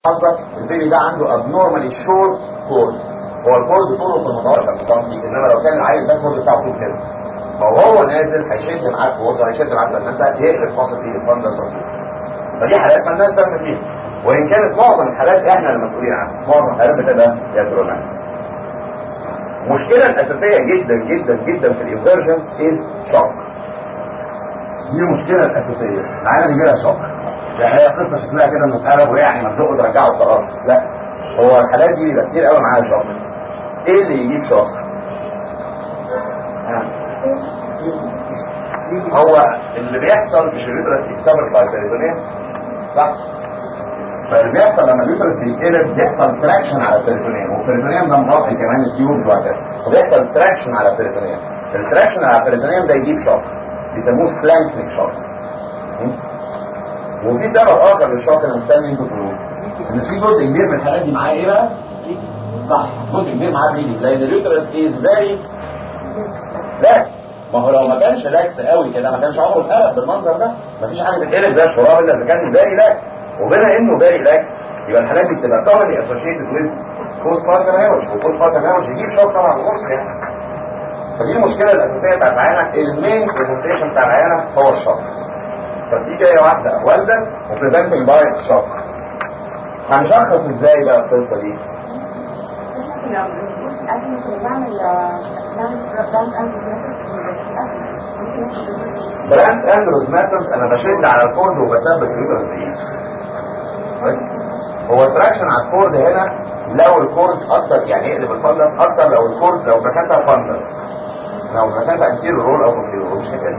حظك البيبي ده عنده ابنورمالي شورت كورد هو الكورد طوله في المتوسط سنتي انما لو كان العيل ده الكورد بتاعه طول كده فهو نازل هيشد معاك كورد هيشد معاك بس انت هيقلب فاصل فيه الفندس فدي حالات ما الناس تعمل فيها وان كانت معظم الحالات احنا المسؤولين عنها معظم الحالات بتبقى ياترومان المشكله الاساسيه جدا جدا جدا في الانفيرجن از شوك دي المشكله الاساسيه العيال بيجي لها شوك يعني هي قصه شكلها كده انه اتقلب ويعني مبدوء ترجعه وخلاص لا هو الحالات دي بيبقى كتير قوي معاها شوك ايه اللي يجيب شوك؟ هو اللي بيحصل في اليوترس ديسكفر باي بيريتونيوم صح؟ فاللي بيحصل لما اليوترس بيتقلب بيحصل تراكشن على البيريتونيوم والبيريتونيوم ده مغطي كمان التيوبز وهكذا وبيحصل تراكشن على البيريتونيوم التراكشن على البيريتونيوم ده يجيب شوك بيسموه سبلانكنيك شوك وفي سبب اخر للشوك انا مستني انتوا تقولوه ان في جزء كبير من الحالات دي معاه ايه بقى؟ صح جزء كبير معاه بليدنج لان اليوترس از فيري لاكس ما هو لو ما كانش لاكس قوي كده ما كانش عمره اتقلب بالمنظر ده مفيش حاجه تتقلب ده شراب الا اذا كان فيري لاكس وبما انه فيري لاكس يبقى الحالات دي بتبقى كومنلي اسوشيتد ويز بوست بارتم هيروج وبوست بارتم هيروج يجيب شوك طبعا ونص يعني فدي المشكله الاساسيه بتاعت العيانه المين برزنتيشن بتاع العيانه هو الشوك فدي جايه واحده والده وبريزنتنج باي شوك هنشخص ازاي بقى القصه دي؟ براند اندروز ميثود انا بشد على الكورد وبثبت اليوترس بايدي هو التراكشن على الكورد هنا لو الكورد اكتر يعني يقلب الفندس اكتر لو الكورد لو بسنتها فندس لو بسنتها انتيرو رول او بوستيرو رول مش كده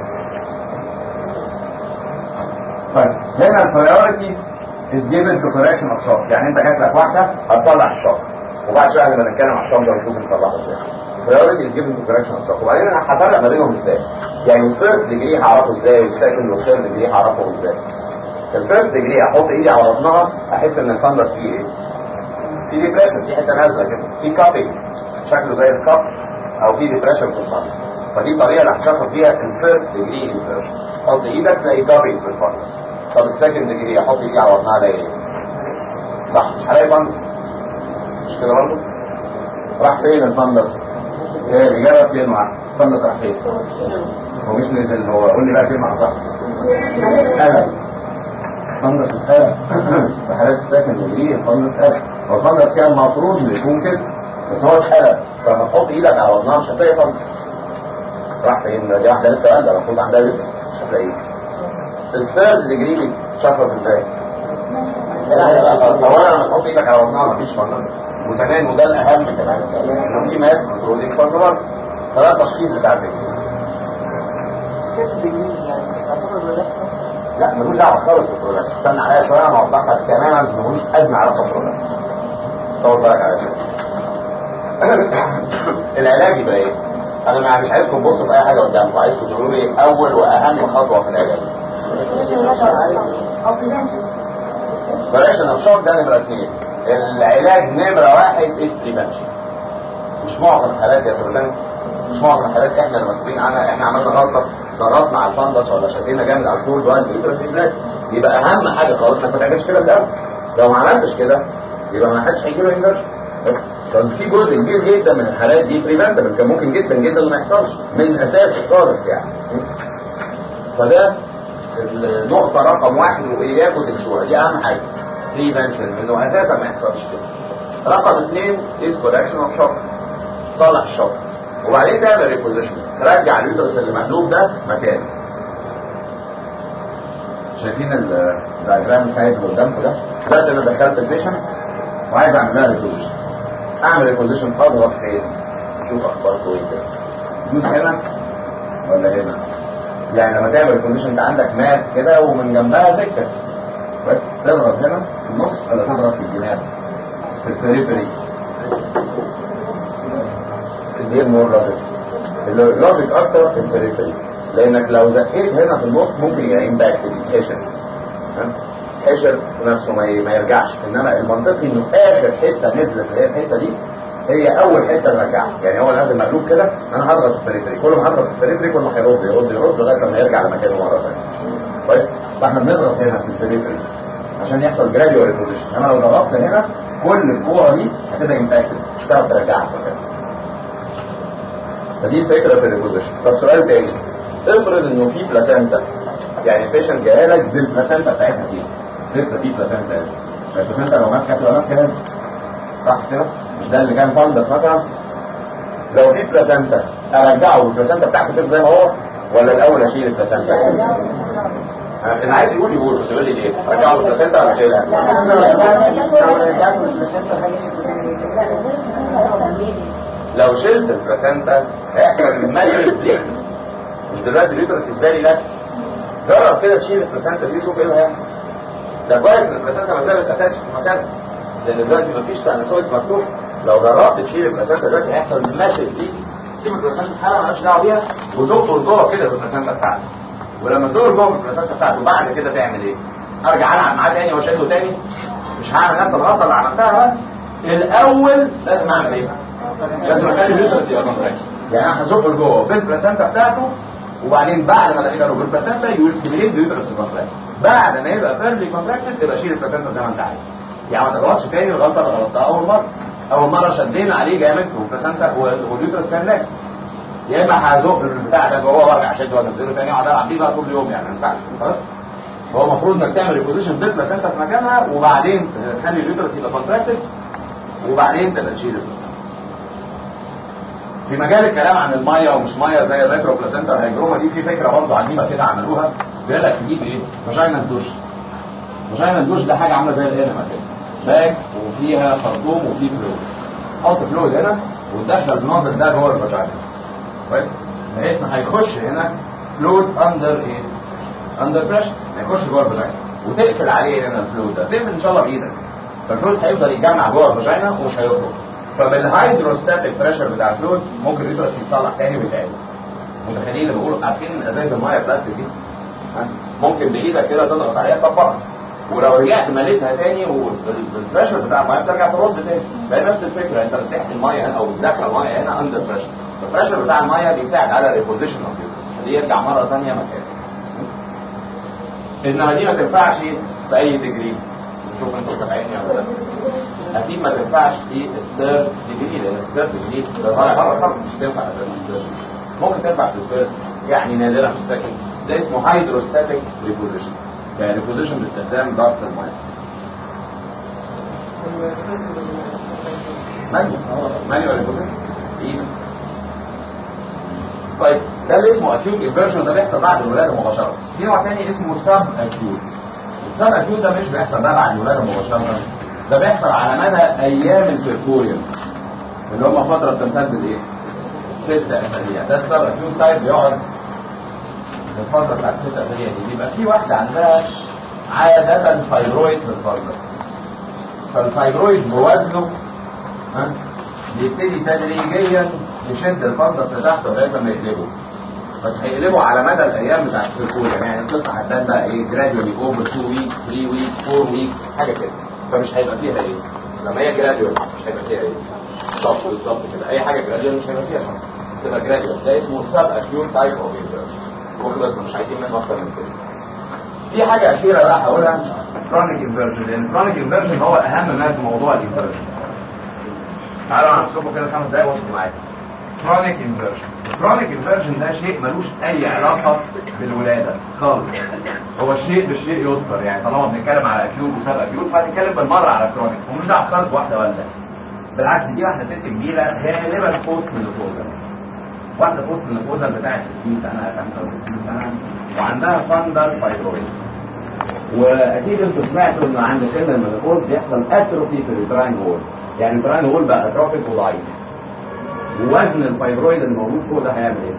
طيب هنا البريورتي is given to correction of shock يعني انت جات لك واحده هتصلح الشوك وبعد شويه لما نتكلم على الشوك ده ونشوف نصلحه ازاي priority is given to correction of shock وبعدين انا هفرق ما بينهم ازاي يعني الفيرست ديجري هعرفه ازاي والسكند والثيرد ديجري هعرفه ازاي الفيرست ديجري احط ايدي على بطنها احس ان الفندس فيه ايه في ديبريشن في حته نازله كده في كابينج شكله زي الكاب او في ديبريشن في الفندس فدي الطريقه اللي هتشخص بيها الفيرست ديجري انفيرجن حط ايدك تلاقي كابينج في الفندس طب السكند ديجري احط ايدي على بطنها الاقي ايه صح مش هلاقي فندس مش كده برضه راح فين الفندس ايه الاجابه فين مع الفندس راح فين هو مش نزل هو قول لي بقى كلمه صح قلب الفندس اتقلب في حالات السكند ديجري الفندس قلب هو الفندس كان المفروض انه يكون كده بس هو اتقلب فلما تحط ايدك على بطنها مش هتلاقي فندس راح فين دي واحده لسه قلبه المفروض عندها لسه مش هتلاقيه الثيرد ديجري بتشخص ازاي؟ اولا لما تحط ايدك على بطنها مفيش فندس وثانيا وده الاهم كمان انه في ماس كنترولينج فانتومر فده التشخيص بتاع الفكره لا ملوش دعوه خالص بالبرودكت استنى عليها شويه انا اوضح لك تماما ملوش ادنى علاقه بالبرودكت طول بالك على كده العلاج يبقى ايه؟ انا مش عايزكم تبصوا في اي حاجه قدامكم عايزكم تقولوا لي اول واهم خطوه في العلاج بريشن اوف شوك ده نمره اثنين العلاج نمرة واحد از بريفنشن مش معظم الحالات يا فندم مش معظم الحالات احنا اللي مسؤولين عنها احنا عملنا غلطة ضغطنا على الفندس ولا شدينا جامد على الكول وقال اليوترس از يبقى اهم حاجة خالص انك ما تعملش كده في الاول لو ما عملتش كده يبقى ما حدش هيجي له انفرشن كان في جزء كبير جدا من الحالات دي بريفنتبل كان ممكن جدا جدا ما يحصلش من اساس خالص يعني فده النقطة رقم واحد وإياكم تنسوها دي أهم حاجة بريفنشن انه اساسا ما يحصلش كده رقم اثنين از كوركشن اوف شوك صلح الشوك وبعدين تعمل ريبوزيشن ترجع اليوترس اللي مقلوب ده مكانه شايفين الدايجرام بتاعي اللي قدامكم ده دلوقتي انا دخلت البيشنت وعايز اعمل لها ريبوزيشن اعمل ريبوزيشن اضغط فين شوف اخباركم ايه كده دوس هنا ولا هنا يعني لما تعمل ريبوزيشن انت عندك ماس كده ومن جنبها سكه بس تضغط هنا في النص ولا تضغط في الجناب في البريفري اللي هي المور لوجيك اللوجيك اكتر في البريفري لانك لو زقيت هنا في النص ممكن يبقى امباكت يتحشر حشر نفسه ما ما يرجعش انما المنطقي انه اخر حته نزلت اللي هي الحته دي هي اول حته ترجعها يعني هو نازل مقلوب كده انا هضغط في البريفري كل ما هضغط في البريفري كل ما هيرد يرد يرد لغايه لما يرجع لمكانه مره ثانيه كويس فاحنا بنضغط هنا في البريفري عشان يحصل جراديوال ريبوزيشن انما لو ضغطت هنا كل الكوره دي هتبقى امباكتد مش هتعرف ترجعها مكانها فدي الفكره في الريبوزيشن طب سؤال تاني افرض انه في بلاسنتا يعني البيشنت جاي لك بالبلاسنتا بتاعتها دي لسه في بلاسنتا البلاسنتا لو ماسكه تبقى ماسكه هنا صح كده مش ده اللي كان فندس مثلا لو في بلاسنتا ارجعه البلاسنتا بتاعته كده زي ما هو ولا الاول اشيل البلاسنتا اللي عايز يقول يقول بس يقول لي ليه ارجعه البلاسنتا ولا اشيلها لو شلت البلاسنتا هيحصل مالي بليك مش دلوقتي اليوترس ازاي لا جرب كده تشيل البلاسنتا دي شوف ايه اللي هيحصل ده كويس ان البلاسنتا ما زالت اتاتش في مكانها لان دلوقتي مفيش تناسويس مفتوح لو جربت تشيل البلاسنتا دلوقتي هيحصل ماسك دي سيب البلاسنتا في حاله مالكش دعوه بيها وزقه لجوه كده في البلاسنتا بتاعته ولما تزور جوه في البلاسنتا بتاعته بعد كده تعمل ايه؟ ارجع العب معاه تاني واشده تاني مش هعمل نفس الغلطه اللي عملتها بقى الاول لازم اعمل ايه؟ لازم اخلي اليوترس يبقى كونتراكت يعني انا هزقه لجوه بالبلاسنتا بتاعته وبعدين بعد ما الاقيه له بالبلاسنتا يستميليت اليوترس كونتراكت بعد ما يبقى فيرلي كونتراكتد تبقى شيل البلاسنتا زي ما انت عايز يعني ما تغلطش تاني الغلطه اللي غلطتها اول مره اول مره شدينا عليه جامد والبلاسنتا واليوترس كان لاكس يا اما هزق البتاع ده جوه وارجع اشده وانزله تاني واقعد العب بيه بقى طول اليوم يعني ما ينفعش خلاص هو المفروض انك تعمل ريبوزيشن بالبلاسنتا في مكانها وبعدين تخلي اليوترس يبقى كونتراكتد وبعدين تبقى تشيل البلاسنتا في مجال الكلام عن الميه ومش ميه زي الريترو بلاسنتا هيجروما دي في فكره برضه عجيبه كده عملوها بيقول لك تجيب ايه؟ فاجينا دوش فاجينا دوش ده حاجه عامله زي الانما كده باك وفيها خرطوم وفيه فلويد حط فلويد هنا وتدخل الناظر ده جوه الفاجينا كويس بحيث ان هيخش هنا فلويد اندر ايه؟ اندر بريشر هيخش جوه الفاجينا وتقفل عليه هنا الفلويد ده تقفل ان شاء الله بايدك فالفلويد هيفضل يتجمع جوه الفاجينا ومش هيخرج فبالهيدروستاتيك بريشر بتاع الفلويد ممكن اليوترس يتصلح تاني ويتعمل متخيلين اللي بقولوا عارفين ازايز الميه بلاستيك دي ممكن بايدك كده تضغط عليها تطبقها ولو رجعت مليتها تاني والبريشر بتاع الميه بترجع ترد تاني فهي نفس الفكره انت بتحت الميه هنا او بتدخل الميه هنا اندر بريشر البريشر بتاع الميه بيساعد على ريبوزيشن اوف اليوترس اللي يرجع مره ثانيه مكانه انما دي ما تنفعش في اي ديجري نشوف انتوا متابعيني ولا لا اكيد ما تنفعش في الثيرد ديجري لان الثيرد ديجري ده طالع بره خالص مش تنفع اساسا ممكن تنفع في الفيرست يعني نادرا في السكند ده اسمه هيدروستاتيك ريبوزيشن يعني ريبوزيشن باستخدام ضغط الميه مانيو مانيو ريبوزيشن ايه طيب ده اللي اسمه اكيوت انفيرجن ده بيحصل بعد الولاده مباشره في نوع تاني اسمه سب اكيوت السب اكيوت ده مش بيحصل ده بعد الولاده مباشره ده بيحصل على مدى ايام البركوريوم اللي هم فتره بتمتد لايه؟ ست اسابيع ده السب اكيوت تايب بيقعد الفتره بتاعت ست اسابيع دي بيبقى في واحده عندها عاده فايبرويد في الفرنس فالفايبرويد بوزنه ها بيبتدي تدريجيا يشد الفندس لتحت لغايه ما يقلبه بس هيقلبه على مدى الايام بتاعت الكوره يعني القصه هتبان بقى ايه جراديولي اوفر 2 ويكس 3 ويكس 4 ويكس حاجه كده فمش هيبقى فيها ايه لما هي جراديول مش هيبقى فيها ايه صف بالظبط كده اي حاجه جراديول مش هيبقى فيها صف تبقى جراديول ده اسمه سب اكيوت تايب اوف انفيرجن وخلصنا مش عايزين منه اكتر من كده في حاجه اخيره بقى هقولها كرونيك انفيرجن لان كرونيك انفيرجن هو اهم ما في موضوع الانفيرجن تعالوا انا هسيبكم كده خمس دقايق وانتوا معايا كرونيك انفيرجن الكرونيك انفيرجن ده شيء ملوش اي علاقه بالولاده خالص هو الشيء بالشيء يذكر يعني طالما بنتكلم على اكيوت وساب اكيوت فهنتكلم بالمره على كرونيك ومش دعوه خالص بواحده والده بالعكس دي واحده ست كبيره غالبا بوست مينوبوزال واحده بوست مينوبوزال بتاعت 60 سنه 65 سنه وعندها فاندر فايبرويد واكيد انتوا سمعتوا انه عند سن المينوبوز بيحصل اتروفي في التراين وول يعني التراين وول بقى اتروفيك وضعيف ووزن الفايبرويد الموجود فوق ده هيعمل ايه؟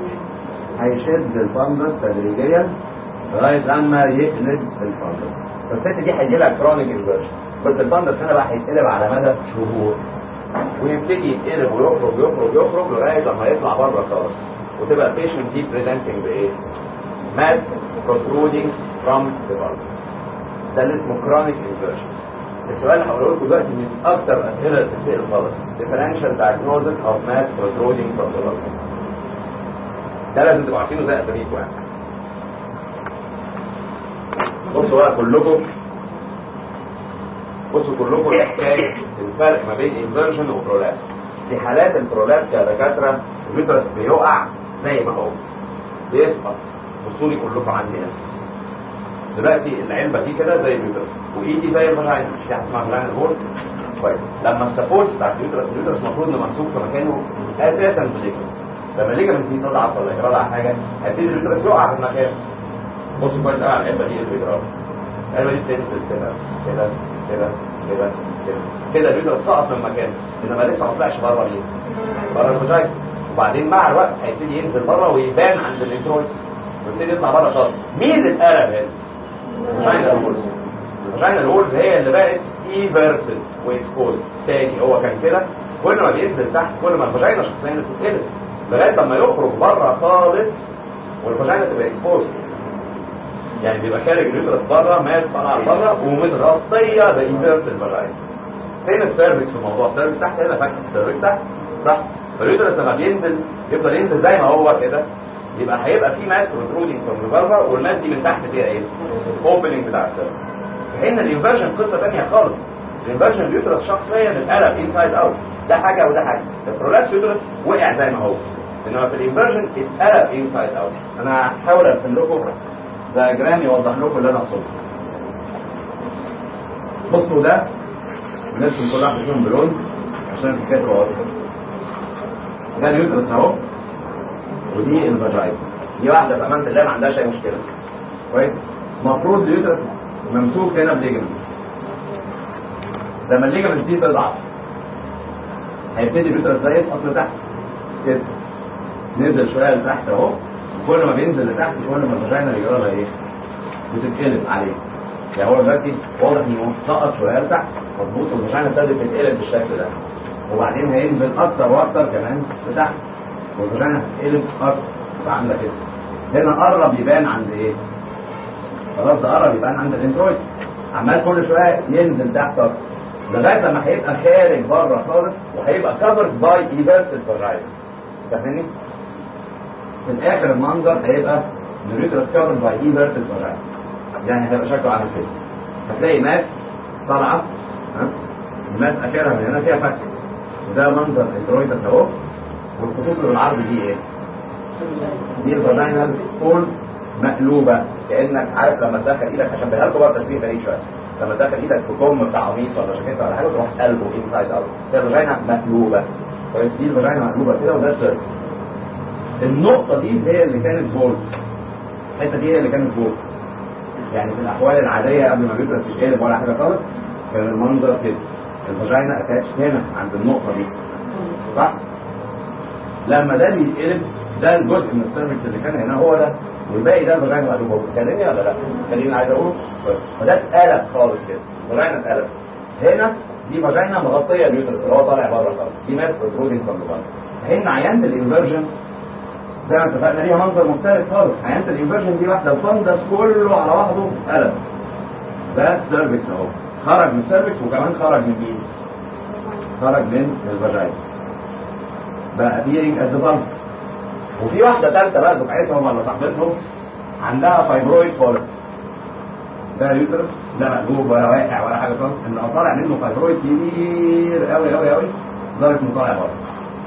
هيشد الفندس تدريجيا لغايه لما يقلب الفندس فالست دي هيجي لها كرونيك انفيرجن بس الفندس هنا بقى هيتقلب على مدى شهور ويبتدي يتقلب ويخرج ويخرج ويخرج لغايه لما يطلع بره خالص وتبقى البيشنت دي بريزنتنج بايه؟ ماس protruding from the bulb ده اللي اسمه كرونيك انفيرجن السؤال اللي هقوله لكم دلوقتي من اكتر الاسئله اللي بتتسال خالص differential diagnosis of mass protruding from the bulb ده لازم تبقوا عارفينه زي اساميكم يعني بصوا بقى كلكم بصوا كلكم ايه حكايه الفرق ما بين انفيرجن وبرولابس في حالات البرولابس يا دكاتره اليوترس بيقع زي ما هو بيسقط بصوا لي كلكم عندي هنا دلوقتي العلبه دي كده زي اليوترس وايدي زي الفاجينا مش في حاجه اسمها فاجينا بورد كويس لما السبورت بتاع اليوترس اليوترس المفروض انه ممسوك في مكانه اساسا بالليجمنت لما الليجمنت دي تضعف ولا يجرى لها حاجه هيبتدي اليوترس يقع في المكان بصوا كويس قوي على العلبه دي اللي بيجرى العلبه دي بتنزل كده كده كده كده كده كده اليوترس سقط من مكانه انما لسه ما طلعش بره ليه؟ بره الفاجينا وبعدين مع الوقت هيبتدي ينزل بره ويبان عند الانترويد ويبتدي يطلع بره خالص مين اللي اتقلب هنا؟ الفاجينا الهولز الفاجينا الهولز هي اللي بقت ايفرتد واكسبوز تاني هو كان كده كل ما بينزل تحت كل ما الفاجينا شخصيا بتتقلب لغايه لما يخرج بره خالص والفاجينا تبقى اكسبوز يعني بيبقى خارج اليوترس بره ماس طالعه بره ومتغطيه بايفرتد فاجينا فين السيرفكس في الموضوع السيرفكس تحت هنا فاكر السيرفكس تحت صح فاليوترس لما بينزل يفضل ينزل زي ما هو كده يبقى هيبقى في ماس بروترودنج فروم ذا والماس دي من تحت فيها ايه؟ الاوبننج بتاع السيرفكس في حين الانفرجن قصه ثانيه خالص الانفرجن اليوترس شخصيا اتقلب انسايد اوت ده حاجه وده حاجه البرولابس يوترس وقع زي ما هو انما في الانفرجن اتقلب انسايد اوت انا هحاول ارسم لكم دياجرام يوضح لكم اللي انا اقصده بصوا ده نرسم كل واحد فيهم بلون عشان الفكره واضحه ده اليوترس اهو ودي الفاجاينا دي واحده في امان الله ما عندهاش اي مشكله كويس المفروض اليوترس ممسوك هنا بليجمنت لما الليجمنت دي تضعف هيبتدي اليوترس ده يسقط لتحت كده نزل شويه لتحت اهو كل ما بينزل لتحت كل ما الفاجينا بيجرى لها ايه؟ بتتقلب عليه يعني هو دلوقتي واضح انه سقط شويه لتحت مظبوط والفاجينا ابتدت تتقلب بالشكل ده وبعدين هينزل اكتر واكتر كمان لتحت والفاجينا هتتقلب اكتر عامله كده هنا قرب يبان عند ايه؟ خلاص ده قرب يبان عند الانترويد عمال كل شويه ينزل تحت اكتر لغايه لما هيبقى خارج بره خالص وهيبقى كفرد باي ايفرتد فاجينا فاهمني؟ في الاخر المنظر هيبقى اليوترس كفرد باي ايفرتد فاجينا يعني هيبقى شكله عامل كده هتلاقي ناس طالعه ها الناس اخرها من هنا فيها فك وده منظر الانترويدس اهو والخطوط اللي بالعرض دي ايه؟ دي الفاجينال فول مقلوبه كانك عارف لما تدخل ايدك عشان بقى لكم بقى تشبيه بعيد شويه لما تدخل ايدك في كم بتاع قميص ولا جاكيت ولا حاجه تروح قلبه انسايد اوت هي الفاجينا مقلوبه كويس دي الفاجينا مقلوبه كده وده السيرفس النقطه دي هي اللي كانت بولت الحته دي هي اللي كانت بولت يعني في الاحوال العاديه قبل ما بيدرس يتقلب ولا حاجه خالص كان المنظر كده الفاجينا اتاتش هنا عند النقطه دي صح لما ده بيتقلب ده الجزء من السيرفكس اللي كان هنا هو ده والباقي ده الفاجينا مقلوبه بتكلمني ولا لا؟ خليني عايز اقول فده اتقلب خالص كده الفاجينا اتقلب هنا دي فاجينا مغطيه اليوترس اللي هو طالع بره خالص دي ماس بروترودنج فروم ذا هنا عيانه الانفرجن زي ما اتفقنا ليها منظر مختلف خالص عيانه الانفرجن دي واحده الفندس كله على بعضه قلب ده السيرفكس اهو خرج من السيرفكس وكمان خرج من مين؟ خرج من الفاجينا بقى appearing at the bump وفي واحدة ثالثة بقى دفعتهم ولا صاحبتهم عندها فايبرويد فولك ده يوترس لا مقلوب ولا واقع ولا حاجة خالص انه طالع منه فايبرويد كبير قوي قوي قوي لدرجة انه طالع بره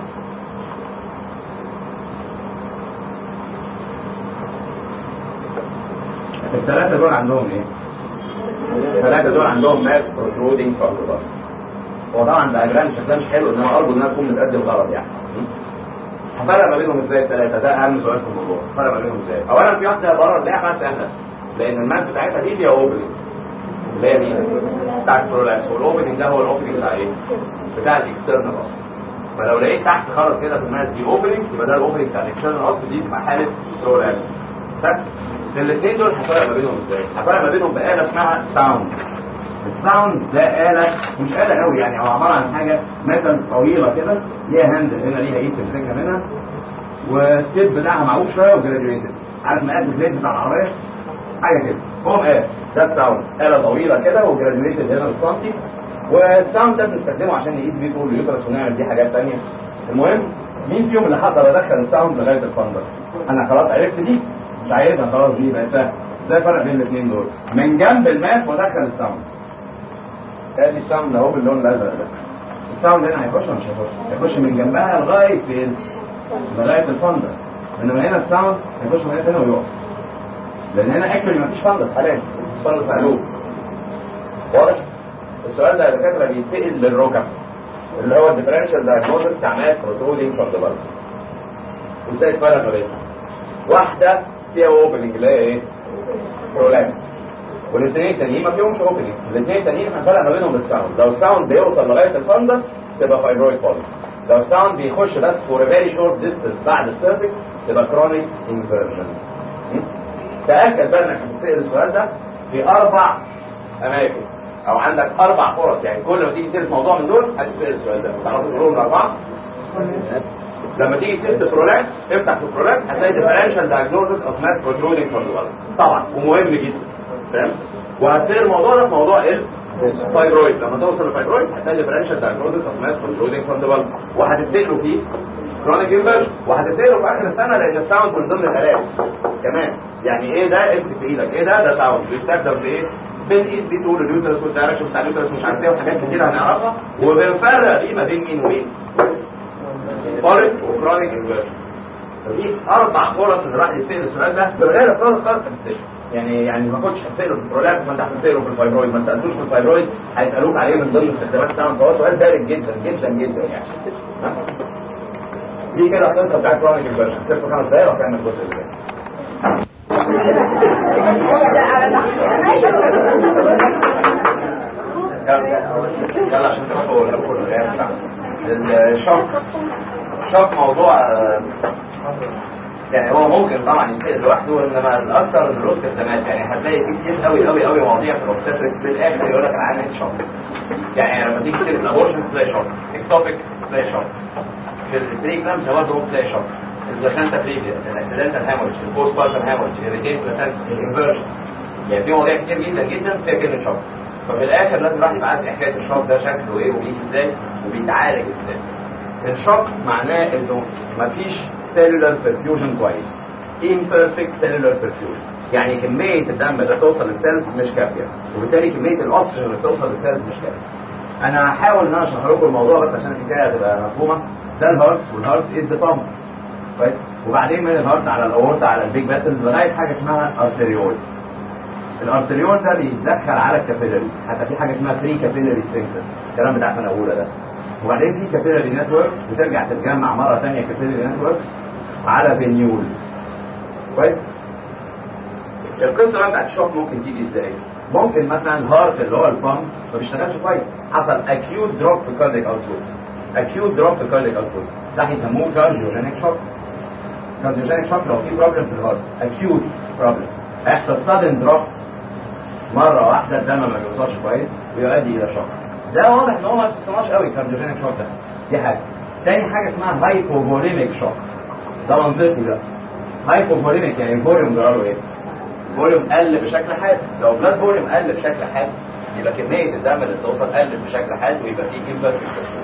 الثلاثة دول عندهم ايه؟ الثلاثة دول عندهم ماس بروترودنج فروم ذا هو طبعا ده اجرام شكلها مش حلو انما ارجو انها تكون متقدم غلط يعني هفرق ما بينهم ازاي الثلاثه ده اهم سؤال في الموضوع هفرق ما بينهم ازاي اولا في واحده بره اللي هي سهله لان المات بتاعتها دي فيها اوبننج اللي هي مين؟ بتاع البرولابس والاوبننج ده هو الاوبننج بتاع ايه؟ بتاع الاكسترنال اصلا فلو لقيت تحت خالص كده في الماس دي اوبننج يبقى ده الاوبننج بتاع الاكسترنال اصلا دي تبقى حاله برولابس الاثنين دول هفرق ما بينهم ازاي؟ هفرق ما بينهم بآلة اسمها ساوند الساوند ده آلة مش آلة قوي يعني هو عبارة عن حاجة ميتال طويلة كده ليها هاند هنا ليها ايد تمسكها منها والتيب بتاعها معوج شوية وجراديويتد عارف مقاس الزيت بتاع العربية حاجة كده هو مقاس ده الساوند آلة طويلة كده وجراديويتد هنا بالسنتي والساوند ده بنستخدمه عشان نقيس بيه طول اليوترس ونعمل بيه حاجات تانية المهم مين فيهم اللي هقدر ادخل الساوند لغاية الفندس انا خلاص عرفت دي مش عايزها خلاص دي بقت سهل ازاي الفرق بين الاثنين دول من جنب الماس وادخل الساوند ادي الساوند اهو باللون الازرق ده الساوند هنا هيخش ولا مش هيخش؟ هيخش من جنبها لغايه فين؟ لغايه الفندس انما هنا الساوند هيخش لغايه هنا ويقف لان هنا اكشولي مفيش فندس حاليا فندس قلوب واضح؟ السؤال ده يا دكاتره بيتسال للركب اللي هو الديفرنشال دايجنوستس بتاع ماس بروترودينج فروم ذا بلد وازاي تفرق ما بينهم واحده فيها اوبننج اللي هي ايه؟ برولابس والاثنين التانيين ما فيهمش اوبننج الاثنين التانيين هنفرق ما بينهم بالساوند لو الساوند بيوصل لغايه الفندس تبقى فايبرويد بولي لو الساوند بيخش بس فور فيري شورت ديستنس بعد السيرفكس تبقى كرونيك انفيرجن تاكد بقى انك هتسال السؤال ده في اربع اماكن او عندك اربع فرص يعني كل ما تيجي سيره موضوع من دول هتسال السؤال ده تعرفوا تقولوا الاربعه لما تيجي سيره برولابس افتح في برولابس هتلاقي ديفرنشال دايجنوزس اوف ماس بروترودنج فروم ذا طبعا ومهم جدا فاهم وهتصير الموضوع ده في موضوع الفايبرويد لما توصل للفايبرويد هتلاقي ديفرنشال دايجنوزس اوف ماس بروترودنج فروم ذا وهتتسالوا فيه كرونيك انفيرجن وهتتسالوا في اخر السنه لان الساوند من ضمن الالات كمان يعني ايه ده امسك في ايدك ايه ده ده ساوند بيستخدم في ايه بنقيس بيه طول اليوترس والدايركشن بتاع اليوترس مش عارف ايه وحاجات كتير هنعرفها وبنفرق بيه ما بين مين ومين بوليك وكرونيك انفيرجن فدي اربع فرص ان الواحد يتسال السؤال ده في الغالب خالص خالص هتتسال يعني يعني ما كنتش هتساله في البرولابس ما انت هتساله في الفايبرويد ما سالتوش في الفايبرويد هيسالوك عليه من ضمن استخدامات ساوند فهو سؤال بارد جدا جدا جدا يعني ها؟ دي كده القصه بتاعت كرونيك انفيرجن سيبت خمس دقايق وكمل الجزء اللي جاي يلا عشان تبقوا لكم الغياب بتاعنا الشوك الشوك موضوع آه، يعني هو ممكن طبعا يتسال لوحده انما الاكثر من الاوستيوتومات يعني هتلاقي في كتير قوي قوي قوي مواضيع في الاوبستريكس بالاخر يقول لك انا عندي شوك يعني لما تيجي تسال الابورشن تلاقي شوك التوبيك تلاقي شوك في البريجرامز برضه تلاقي شوك البلاسنتا بريفيا الاكسيدنتال هامورج البوست بارتم هامورج الريتين بلاسنتا الانفيرجن يعني في مواضيع كتير جدا جدا فيها كلمه شوك ففي الاخر لازم الواحد يبقى عارف حكايه الشوك ده شكله ايه وبيجي ازاي وبيتعالج ازاي الشوك معناه انه مفيش سيلولار برفيوجن كويس imperfect cellular perfusion يعني كمية الدم اللي توصل للسيلز مش كافية وبالتالي كمية الاكسجين اللي توصل للسيلز مش كافية انا هحاول ان انا اشرح لكم الموضوع بس عشان الحكاية تبقى مفهومة ده الهارت والهارت از ذا بامب كويس وبعدين من الهارت على الاورتا على البيج فاسل لغاية حاجة اسمها ارتريول الارتريول ده بيتدخل على الكابيلاريز حتى في حاجة اسمها فري كابيلاري سفنكتر الكلام بتاع سنة اولى ده وبعدين في كابيلاري نتورك بترجع تتجمع مرة ثانية كابيلاري نتورك على فينيول كويس القصه بقى بتاعت الشوك ممكن تيجي ازاي ممكن مثلا الهارت اللي هو البامب ما بيشتغلش كويس حصل اكيوت دروب في كارديك اوتبوت اكيوت دروب في كارديك اوتبوت ده هيسموه كارديوجينيك شوك كارديوجينيك شوك لو في بروبلم في الهارت اكيوت بروبلم هيحصل سادن دروب مره واحده الدم ما بيوصلش كويس ويؤدي الى شوك ده واضح ان هو ما بيتصنعش قوي كارديوجينيك شوك ده دي حاجه تاني حاجه اسمها هايبوفوليميك شوك ده منطقي ده هايبوفوليميك يعني الفوليوم جراله ايه؟ الفوليوم قل بشكل حاد لو بلاد فوليوم قل بشكل حاد يبقى كميه الدم اللي بتوصل قلت بشكل حاد ويبقى فيه انفرس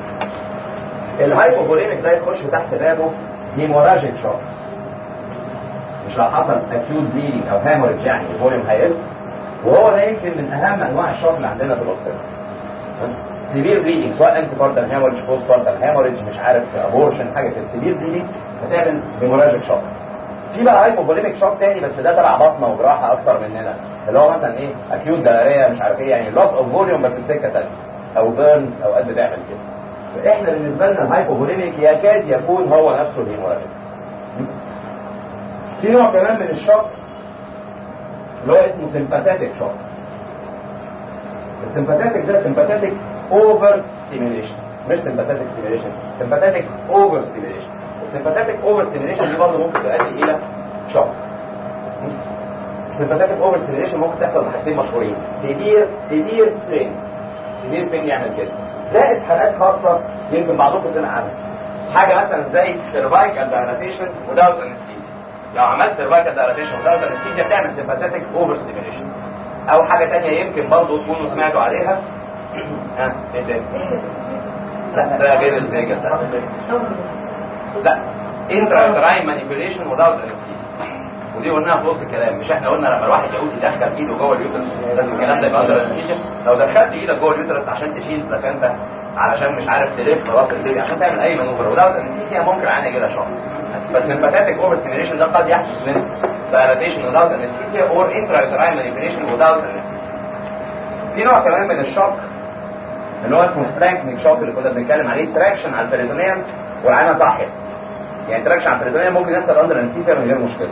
الهايبوفوليميك ده يخش تحت بابه هيموراجيك شوك مش لو حصل اكيوت بليدنج او هاموريج يعني الفوليوم هيقل وهو ده يمكن من اهم انواع الشوك اللي عندنا في الاوكسجين سيفير بليدنج سواء انت بارتن هاموريج بوست بارتن هاموريج مش عارف ابورشن حاجه كده سيفير بليدنج هتعمل هيموراجيك شوك في بقى هايبوفوليميك شوك تاني بس ده تبع بطنه وجراحه اكتر مننا اللي هو مثلا ايه اكيوت دايريه مش عارف ايه يعني لوس اوف فوليوم بس بسكه ثانيه او بيرنز اوقات بتعمل كده فاحنا بالنسبه لنا الهايبوفوليميك يكاد يكون هو نفسه الهيموراجيك في نوع كمان من الشوك اللي هو اسمه سمباثيك شوك السمباثيك ده سمباثيك اوفر ستيميليشن مش سمباثيك ستيميليشن سمباثيك اوفر ستيميليشن السمباثيك اوفر ستيميليشن دي برضه ممكن تؤدي الى شوك السمباثيك اوفر ستيميليشن ممكن تحصل بحاجتين مشهورين سيفير سيفير بين سيفير بين يعمل كده زائد حالات خاصه يمكن بعضكم سمع عنها حاجه مثلا زي سيرفايكال دايلاتيشن وداوت انستيزيا لو عملت سيرفايكال دايلاتيشن وداوت انستيزيا بتعمل سمباثيك اوفر ستيميليشن او حاجه ثانيه يمكن برضه تكونوا سمعتوا عليها ها ايه تاني لا ده غير الفيجا ده لا انترا تراين مانيبيوليشن without anesthesia ودي قلناها في وسط الكلام مش احنا قلنا لما الواحد يعوز يدخل ايده جوه اليوترس لازم الكلام ده يبقى اندر انستيشن لو دخلت ايدك جوه اليوترس عشان تشيل بلاسنتا علشان مش عارف تلف راس البيبي عشان تعمل اي مانوفر ودوت انستيشن ممكن عادي يجي لها شوك بس الباتاتيك اوفر ستيميليشن ده قد يحدث من dilatation without anesthesia or intrauterine manipulation without anesthesia. في نوع كمان من الشوك اللي هو اسمه سبرانكنيك شوك اللي كنا بنتكلم عليه تراكشن على البريتونيوم والعينه صاحيه. يعني تراكشن على البريتونيوم ممكن يحصل اندر انستيزيا من غير مشكله.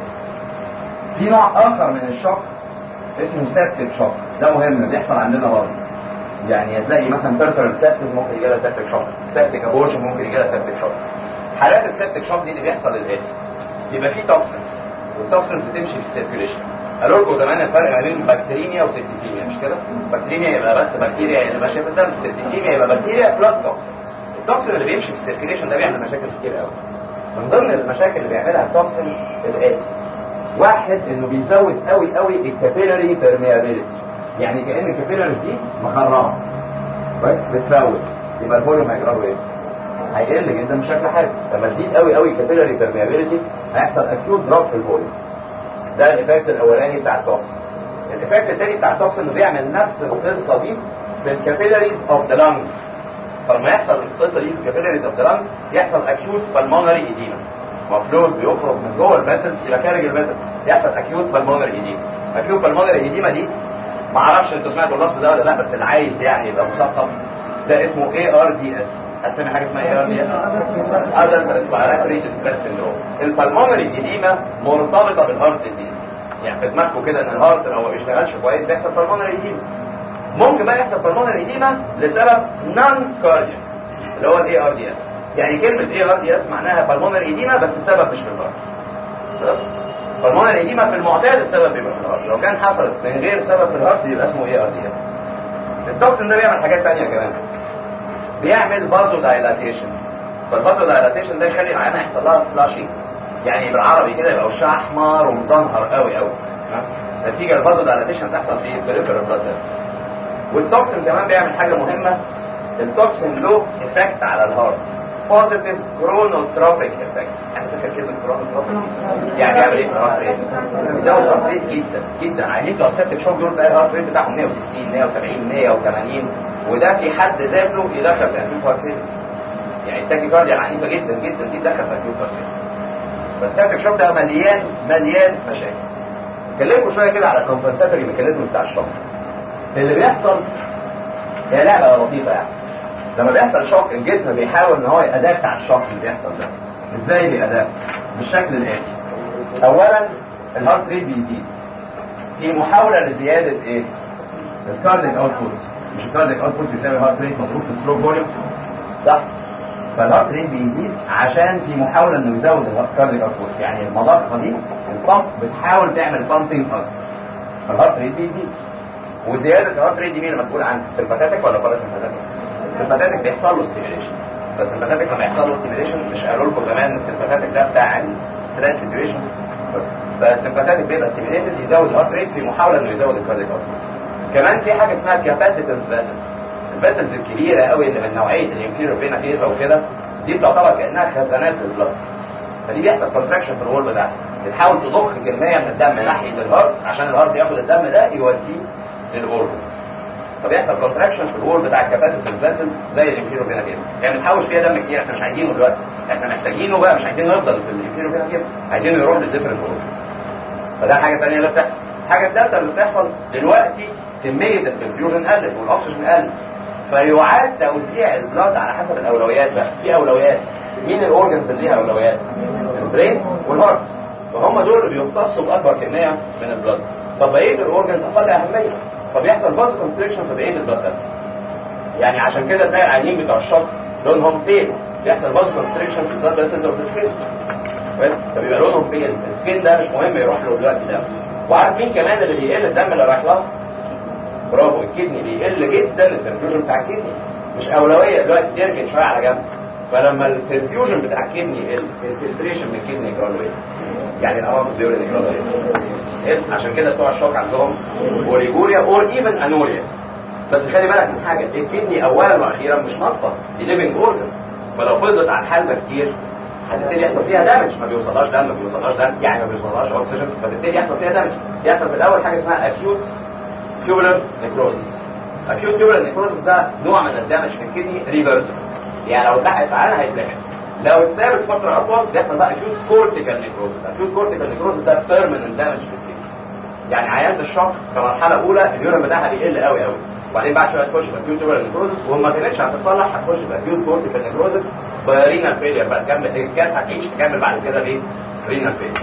في نوع اخر من الشوك اسمه سيبتيك شوك ده مهم بيحصل عندنا برضه. يعني هتلاقي مثلا بيرترال سيبسيس ممكن يجي لها سيبتيك شوك، سيبتيك ابورشن ممكن يجي لها سيبتيك شوك. حالات السيبتيك شوك دي اللي بيحصل الاتي يبقى في توكسنز والتوكسنز بتمشي في السيركيوليشن قالوا لكم زمان الفرق ما بين بكتيريميا وسيبتيسيميا مش كده؟ بكتيريميا يبقى بس بكتيريا اللي ماشيه في الدم سيبتيسيميا يبقى بكتيريا بلس توكسين التوكسين اللي بيمشي في السيركيوليشن ده بيعمل مشاكل كتير قوي من ضمن المشاكل اللي بيعملها التوكسين الاتي واحد انه بيزود قوي قوي الكابيلاري بيرميابيلتي يعني كان الكابيلاري دي مخرمه كويس بتفوت يبقى الفوليوم هيجرى له ايه؟ هيقل جدا بشكل حاد لما تزيد قوي قوي الكابيلاري بيرميابيلتي هيحصل اكيوت دروب في الفوليوم ده الايفكت الاولاني بتاع التوكسين الايفكت الثاني بتاع التوكسين انه بيعمل نفس القصه دي في الكابيلاريز اوف ذا لانج فلما يحصل القصه دي في الكابيلاريز اوف ذا لانج يحصل اكيوت بالمونري ايديما مفلوت بيخرج من جوه الفاسلز الى خارج الفاسلز يحصل اكيوت بالمونري ايديما اكيوت بالمونري ايديما دي ما اعرفش انتوا سمعتوا اللفظ ده ولا لا بس اللي عايز يعني يبقى مثقف ده اسمه اي ار دي اس هتسمي حاجه اسمها اي ار دي اس ادلت ريسبيراتوري ديستريس سيندروم البلمونري ايديما مرتبطه بالهارت ديزيز يعني في دماغكم كده ان الهارت لو ما بيشتغلش كويس بيحصل بلمونري ايديما ممكن بقى يحصل بلمونري ايديما لسبب نون كاردياك اللي هو الاي ار دي اس يعني كلمه اي ار دي اس معناها بلمونري ايديما بس السبب مش في الهارت بلمونري ايديما في المعتاد السبب بيبقى في الهارت لو كان حصل من غير سبب في الهارت يبقى اسمه اي ار دي اس التوكسين ده بيعمل حاجات تانية كمان بيعمل بازو دايلاتيشن فالبازو دايلاتيشن ده يخلي العينه يحصل لها فلاشينج يعني بالعربي كده يبقى وشها احمر ومزنهر قوي قوي نتيجه البازو دايلاتيشن تحصل في البريفرال بلاد والتوكسين كمان بيعمل حاجه مهمه التوكسين له افكت على الهارت بوزيتيف كرونوتروبيك افكت يعني فاكر كلمه كرونوتروبيك يعني يعمل ايه في الهارت ريت يزود الهارت ريت جدا جدا عايزين بتوع السبتك شوك دول بقى الهارت ريت بتاعهم 160 170 180 وده في حد ذاته يدخل في اكيوت هارت ريت يعني التاكي كارديا عنيفه جدا جدا دي دخل في اكيوت هارت ريت فالسبتك شوك ده مليان مليان مشاكل كلمكم شويه كده على الكومبنساتوري ميكانيزم بتاع الشوك اللي بيحصل هي لعبه لطيفه يعني لما بيحصل شوك الجسم بيحاول ان هو يأدابت على الشوك اللي بيحصل ده ازاي بيأدابت بالشكل الاتي اولا الهارت ريت بيزيد في محاوله لزياده ايه الكارديك اوتبوت مش الكارديك اوتبوت بيساوي الهارت ريت مضروب في السلو فوليوم صح فالهارت ريت بيزيد عشان في محاوله انه يزود الكارديك اوتبوت يعني المضخه دي البامب بتحاول تعمل بامبنج اكتر فالهارت ريت بيزيد وزياده الهارت ريت دي مين المسؤول عنها؟ سمباتيك ولا باراسمباتيك؟ السمباتيك بيحصل له ستيميليشن بس السمباتيك لما يحصل له ستيميليشن مش قالوا لكم زمان ان السمباتيك ده بتاع الستريس سيتويشن فالسمباتيك بيبقى ستيميليتد يزود الهارت ريت في محاوله انه يزود الكارديك اوتبوت كمان في حاجه اسمها كاباسيتنس فاسلز الفاسلز الكبيره قوي اللي من نوعيه الانفيرو فينا فيفا وكده دي بتعتبر كانها خزانات في البلد فدي بيحصل كونتراكشن في الوول بتاعها بتحاول تضخ كميه من الدم ناحيه الهارت عشان الهارت ياخد الدم ده يوديه للاورجنز فبيحصل كونتراكشن في الوول بتاع الكاباسيتنس فاسل زي الانفيرو فينا فيفا يعني بنحوش فيها دم كتير احنا مش عايزينه دلوقتي احنا محتاجينه بقى مش عايزين نفضل في الانفيرو فينا فيفا عايزينه يروح للديفرنت اورجنز فده حاجه ثانيه اللي بتحصل الحاجه الثالثه اللي بتحصل دلوقتي كميه الانفيوجن قلت والاكسجين قل فيعاد توزيع البلاد على حسب الاولويات بقى في اولويات مين الاورجنز اللي ليها اولويات البرين والهارت فهم دول اللي بيمتصوا باكبر كميه من البلاد طب بقيه الاورجنز اقل اهميه فبيحصل باز كونستريكشن في بقيه البلاد يعني عشان كده تلاقي العينين بتوع الشط لونهم بيل بيحصل باز كونستريكشن في البلاد فيسلز اوف سكين كويس فبيبقى لونهم بيل السكين ده مش مهم يروح له دلوقتي ده وعارف مين كمان اللي بيقل الدم اللي رايح لها برافو الكدني بيقل جدا البرفيوجن بتاع الكدني مش اولويه دلوقتي تركن شويه على جنب فلما البرفيوجن بتاع الكدني يقل الفلتريشن من الكدني يجرى له ايه؟ يعني الامراض الديورين يجرى له ايه؟ عشان كده بتوع الشوك عندهم اوريجوريا اور ايفن انوريا بس خلي بالك من حاجه الكدني اولا واخيرا مش مصفى دي ليفنج اورجن فلو فضلت على الحال ده كتير هتبتدي يحصل فيها دامج ما بيوصلهاش دم ما بيوصلهاش دم يعني ما بيوصلهاش اكسجين فتبتدي يحصل فيها دامج يحصل في الاول حاجه اسمها اكيوت تيوبولار نيكروزس اكيوت تيوبولار نيكروزس ده نوع من الدمج في الكدني ريفرس يعني لو اتلحقت معانا هيتلحق لو اتثابت فتره اطول بيحصل بقى اكيوت كورتيكال نيكروزس اكيوت كورتيكال نيكروزس ده بيرمننت دامج في الكدني يعني عيان الشوك كمرحله اولى اليورين بتاعها بيقل قوي قوي وبعدين بعد شويه تخش في اكيوت تيوبولار نيكروزس وما كانتش هتتصلح هتخش في اكيوت كورتيكال نيكروزس برينال فيلير بقى تكمل كانت هتعيش تكمل بعد كده بايه؟ رينال فيلير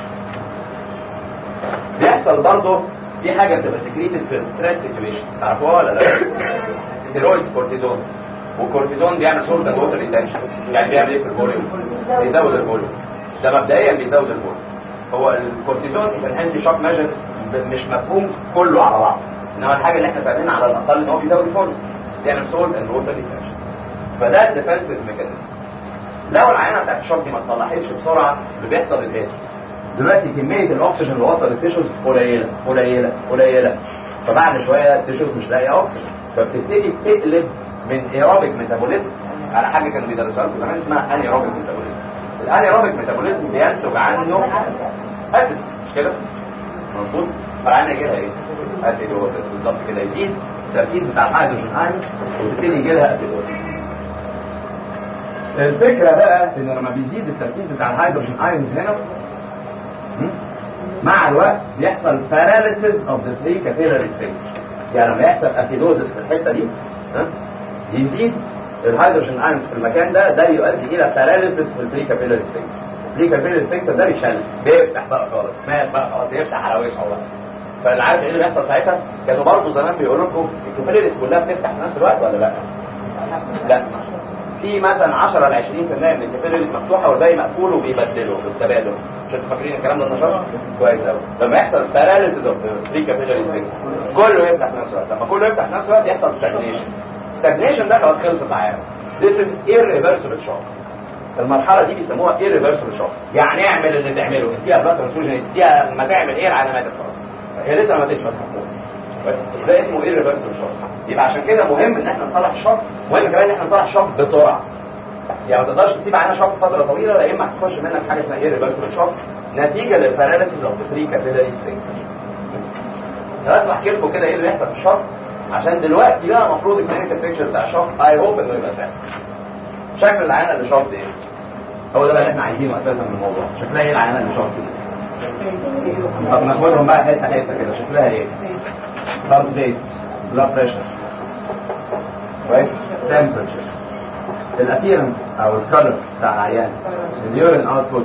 بيحصل برضه في حاجه بتبقى سكريتد في ستريس سيتويشن تعرفوها ولا لا؟ ستيرويد كورتيزون والكورتيزون بيعمل سولت اند ووتر ريتنشن يعني بيعمل ايه في الفوليوم؟ بيزود الفوليوم ده مبدئيا بيزود الفوليوم هو الكورتيزون اذا هاند شوك ميجر مش مفهوم كله على بعض انما الحاجه اللي احنا فاهمينها على الاقل ان هو بيزود الفوليوم بيعمل سولت اند ووتر ريتنشن فده الديفنسيف ميكانيزم لو العينه بتاعت الشوك دي ما اتصلحتش بسرعه اللي بيحصل الاتي دلوقتي كميه الاكسجين اللي وصل للتيشوز قليله قليله قليله فبعد شويه التيشوز مش لاقيه اكسجين فبتبتدي تقلب من ايروبيك ميتابوليزم على حاجه كانوا بيدرسوها لكم زمان اسمها انيروبيك ميتابوليزم الانيروبيك ميتابوليزم بينتج عنه اسيد مش كده؟ مظبوط فالعينه يجي لها ايه؟ اسيدوزس بالظبط كده يزيد التركيز بتاع الهيدروجين ايون وتبتدي يجي لها اسيدوزس الفكرة بقى ان لما بيزيد التركيز بتاع الهيدروجين ايونز هنا مع الوقت بيحصل paralysis of the three capillary space يعني لما يحصل اسيدوزس في الحتة دي ها يزيد الهيدروجين ايونز في المكان ده ده يؤدي الى paralysis في الثري capillary space الثري capillary space ده بيشل بيفتح بقى خالص مات بقى خلاص يفتح على وشه بقى فاللي عارف ايه اللي بيحصل ساعتها كانوا برضه زمان بيقولوا لكم الكابيلاريز كلها بتفتح في نفس الوقت ولا لا؟ لا في مثلا 10 ل 20% من الكابيلاريز مفتوحه والباقي مقفول وبيبدلوا بالتبادل مش انتوا فاكرين الكلام ده نشاط كويس قوي لما يحصل باراليسيس اوف فري كابيلاريز كله يفتح في نفس الوقت لما كله يفتح في نفس الوقت يحصل ستاجنيشن ستاجنيشن ده خلاص خلص معانا This is irreversible shock المرحلة دي بيسموها irreversible shock يعني اعمل اللي تعمله اديها بلاد ترانسفيوجن اديها لما تعمل ايه العلامات خلاص هي لسه ما ماتتش بس ده اسمه irreversible shock يبقى عشان كده مهم ان احنا نصلح الشوك مهم كمان ان احنا نصلح الشوك بسرعه يعني ما تقدرش تسيب عينها شوك فتره طويله لا اما هتخش منك حاجه اسمها irreversible shock نتيجه للباراليسيس اوف ذا 3 كابيلاري سترينج انا بس بحكي لكم كده ايه اللي بيحصل في الشوك عشان دلوقتي بقى المفروض الكلينيكال بيكتشر بتاع الشوك اي هوب انه يبقى سهل شكل العينه اللي شوك ايه هو ده بقى اللي احنا عايزينه اساسا من الموضوع شكلها ايه العينه اللي شوك دي طب ناخدهم بقى حته حته كده شكلها ايه heart rate blood pressure كويس temperature الابيرنس او الكالر بتاع العيان اليورين اوتبوت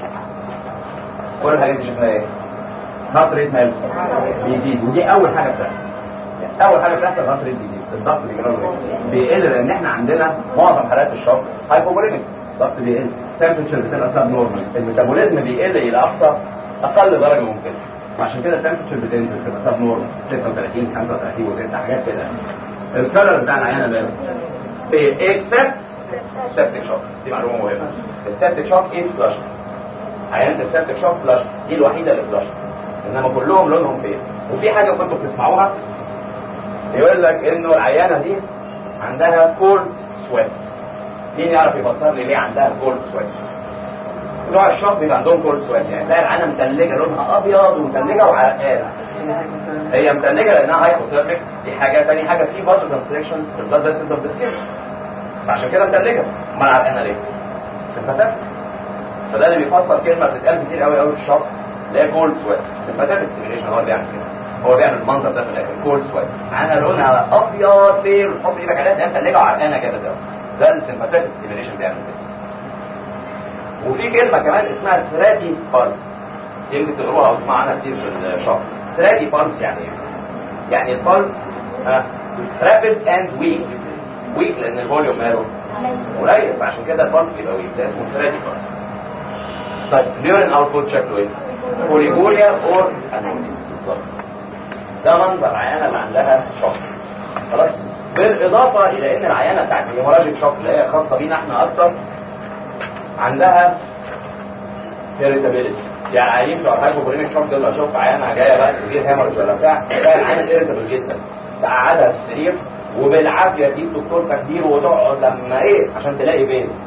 كل الحاجات دي شكلها ايه هارت ريت ماله بيزيد ودي اول حاجه بتحصل اول حاجه بتحصل الهارت ريت بيزيد الضغط بيجرى بيقل لان احنا عندنا معظم حالات الشوك هايبوبوليميك الضغط بيقل التمبرتشر بتبقى سب نورمال الميتابوليزم بيقل الى اقصى اقل درجه ممكنه وعشان كده التمبرتشر بتنزل بتبقى سب نورمال 36 35 و حاجات كده الكلر بتاع العيانه ماله اكسبت سيبتك شوك دي معلومه مهمه السيبتك شوك از فلاش عيانه السيبتك شوك فلاش دي الوحيده اللي فلاش انما كلهم لونهم فين وفي حاجه كنتوا بتسمعوها يقول لك انه العيانه دي عندها كولد سويت مين يعرف يفسر لي ليه عندها كولد سويت بتوع الشوك بيبقى عندهم كولد سويت يعني تلاقي العيانه متلجه لونها ابيض ومتلجه وعرقانه هي متلجه لانها هايبوثيرميك دي حاجه ثاني حاجه في فاسو كونستريكشن في البلاد فيسلز اوف ذا سكين فعشان كده متلجه امال عرقانه ليه؟ سمباتيك فده اللي بيفسر كلمه بتتقال كتير قوي قوي في الشوك اللي هي كولد سويت سمباتيك ستيميليشن هو اللي بيعمل كده هو بيعمل المنظر ده في الاخر كولد سويت عينها لونها ابيض فير وتحط ايدك عليها تلاقيها متلجه وعرقانه كده ده ده السمباتيك ستيميليشن بيعمل كده وفي كلمه كمان اسمها ثرادي بالس يمكن تقروها او تسمعوا عنها كتير في الشوك ثرادي بالس يعني ايه؟ يعني البلس رابid اند ويك ويك لان الفوليوم ماله قليل فعشان كده البلس بيبقى ويك ده اسمه ثرادي بالس طيب اليورين اوتبوت شكله ايه؟ بوليجوريا اور انوريا بالظبط ده منظر عيانه اللي عندها شوك خلاص بالاضافه الى ان العيانه بتاعت الهيموراجيك شوك اللي هي خاصه بينا احنا اكتر عندها irritability يعني عيانين بتوع الهايبوبوليميك شوك دول اشوف عيانه جايه بقى سرير هيموريج ولا بتاع تلاقي العيانه irritable جدا تقعدها في السرير وبالعافيه تجيب دكتور تخدير وتقعد لما ايه عشان تلاقي بين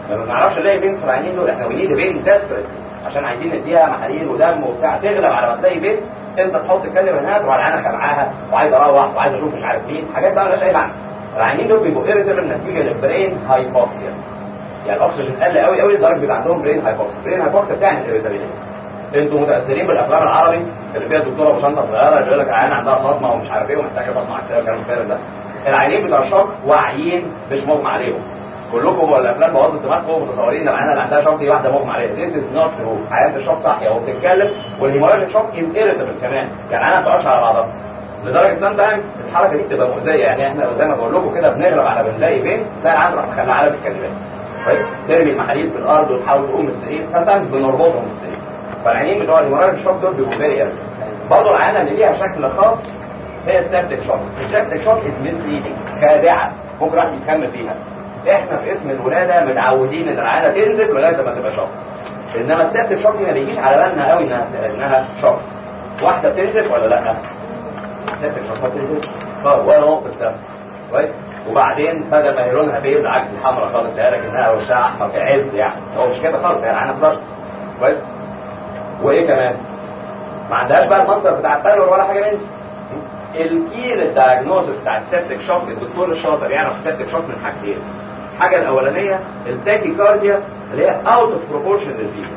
لما ما نعرفش نلاقي بين في العينين دول احنا ونيد بين ديسبريت عشان عايزين نديها محاليل ودم وبتاع تغلب على ما تلاقي بين انت تحط الكلمه هناك وعلى انا معاها وعايز اروح وعايز اشوف مش عارف مين حاجات بقى مالهاش اي معنى العينين دول بيبقوا ايريتبل نتيجه للبرين هايبوكسيا يعني الاكسجين قل قوي قوي لدرجه بيبقى عندهم برين هايبوكسيا برين هايبوكسيا بتعمل ايريتابيلتي انتوا متاثرين بالافلام العربي اللي فيها الدكتوره بشنطه صغيره اللي يقول لك العيان عندها صدمه ومش عارف ايه ومحتاجه صدمه عكسيه والكلام الفارغ ده العينين بتوع الشوك واعيين مش مغمى عليهم كلكم الافلام بوظت دماغكم متصورين ان العيانه اللي عندها شوك دي واحده مغمى عليها this is not true عيانه الشوك صاحيه وبتتكلم والهيموراجيك شوك از irritable كمان يعني العيانه ما بتقعش على بعضها لدرجه سام تايمز الحركه دي بتبقى مؤذيه يعني احنا زي ما بقول لكم كده بنغلب على بنلاقي بين تلاقي العيان راح مخلى على بالكلمات كويس ترمي المحاليل في الارض وتحاول تقوم من السرير سام تايمز بنربطهم في السرير فالعيانين بتوع الهيموراجيك شوك دول بيبقوا فيري برضه العيانه اللي ليها شكل خاص هي السبتك شوك السبتك شوك از ميسليدنج خادعه ممكن واحد يتكمل فيها احنا في اسم الولاده متعودين ان العيانه تنزف لغايه لما تبقى شوك انما السبتك شوك دي ما بيجيش على بالنا قوي انها انها شوك واحده بتنزف ولا لا سبتك شوك ما بتنزف خالص ولا نقطه دم كويس وبعدين بدل ما هي لونها بيض عكس الحمراء خالص تلاقي لك انها وشها احمر في عز يعني هو مش كده خالص يعني العيانه 11 كويس وايه كمان ما عندهاش بقى المنظر بتاع التايلور ولا حاجه من دي الكي للدايجنوستس بتاع السبتك شوك الدكتور الشاطر يعرف السبتك شوك من حاجتين الحاجه الاولانيه التاكي كارديا اللي هي اوت اوف بروبورشن للفيبر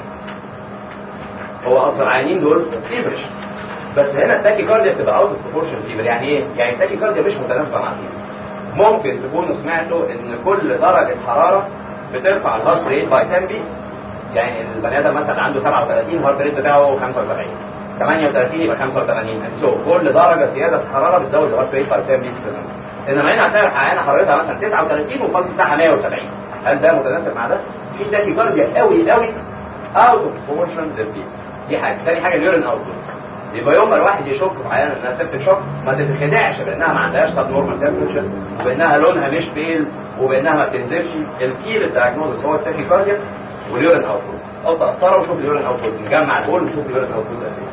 هو اصلا العيانين دول فيبرش بس هنا التاكي كارديا بتبقى اوت اوف بروبورشن للفيبر يعني ايه يعني التاكي كارديا مش متناسبه مع الفيبر ممكن تكونوا سمعتوا ان كل درجه حراره بترفع الهارت ريت باي 10 بيتس يعني البني ادم مثلا عنده 37 الهارت ريت بتاعه 75 38 يبقى 85 سو كل درجه زياده حراره بتزود الهارت ريت باي 10 بيتس انما هنا هتلاقي الحقيقه حرارتها مثلا 39 والفلس بتاعها 170 هل ده متناسب مع ده؟ في تاكي كارديا قوي قوي اوت اوف بروبورشن للفيل دي حاجه ثاني حاجه اليورين اوت يبقى يوم ما الواحد يشك في عيان انها سبت شوك ما تتخدعش بانها ما عندهاش سب نورمال تمبرتشر وبانها لونها مش بيل وبانها ما بتنزفش الكي للدايجنوزس هو التاكي كارديا واليورين اوت حط قسطره وشوف اليورين اوت نجمع البول ونشوف اليورين اوت قد ايه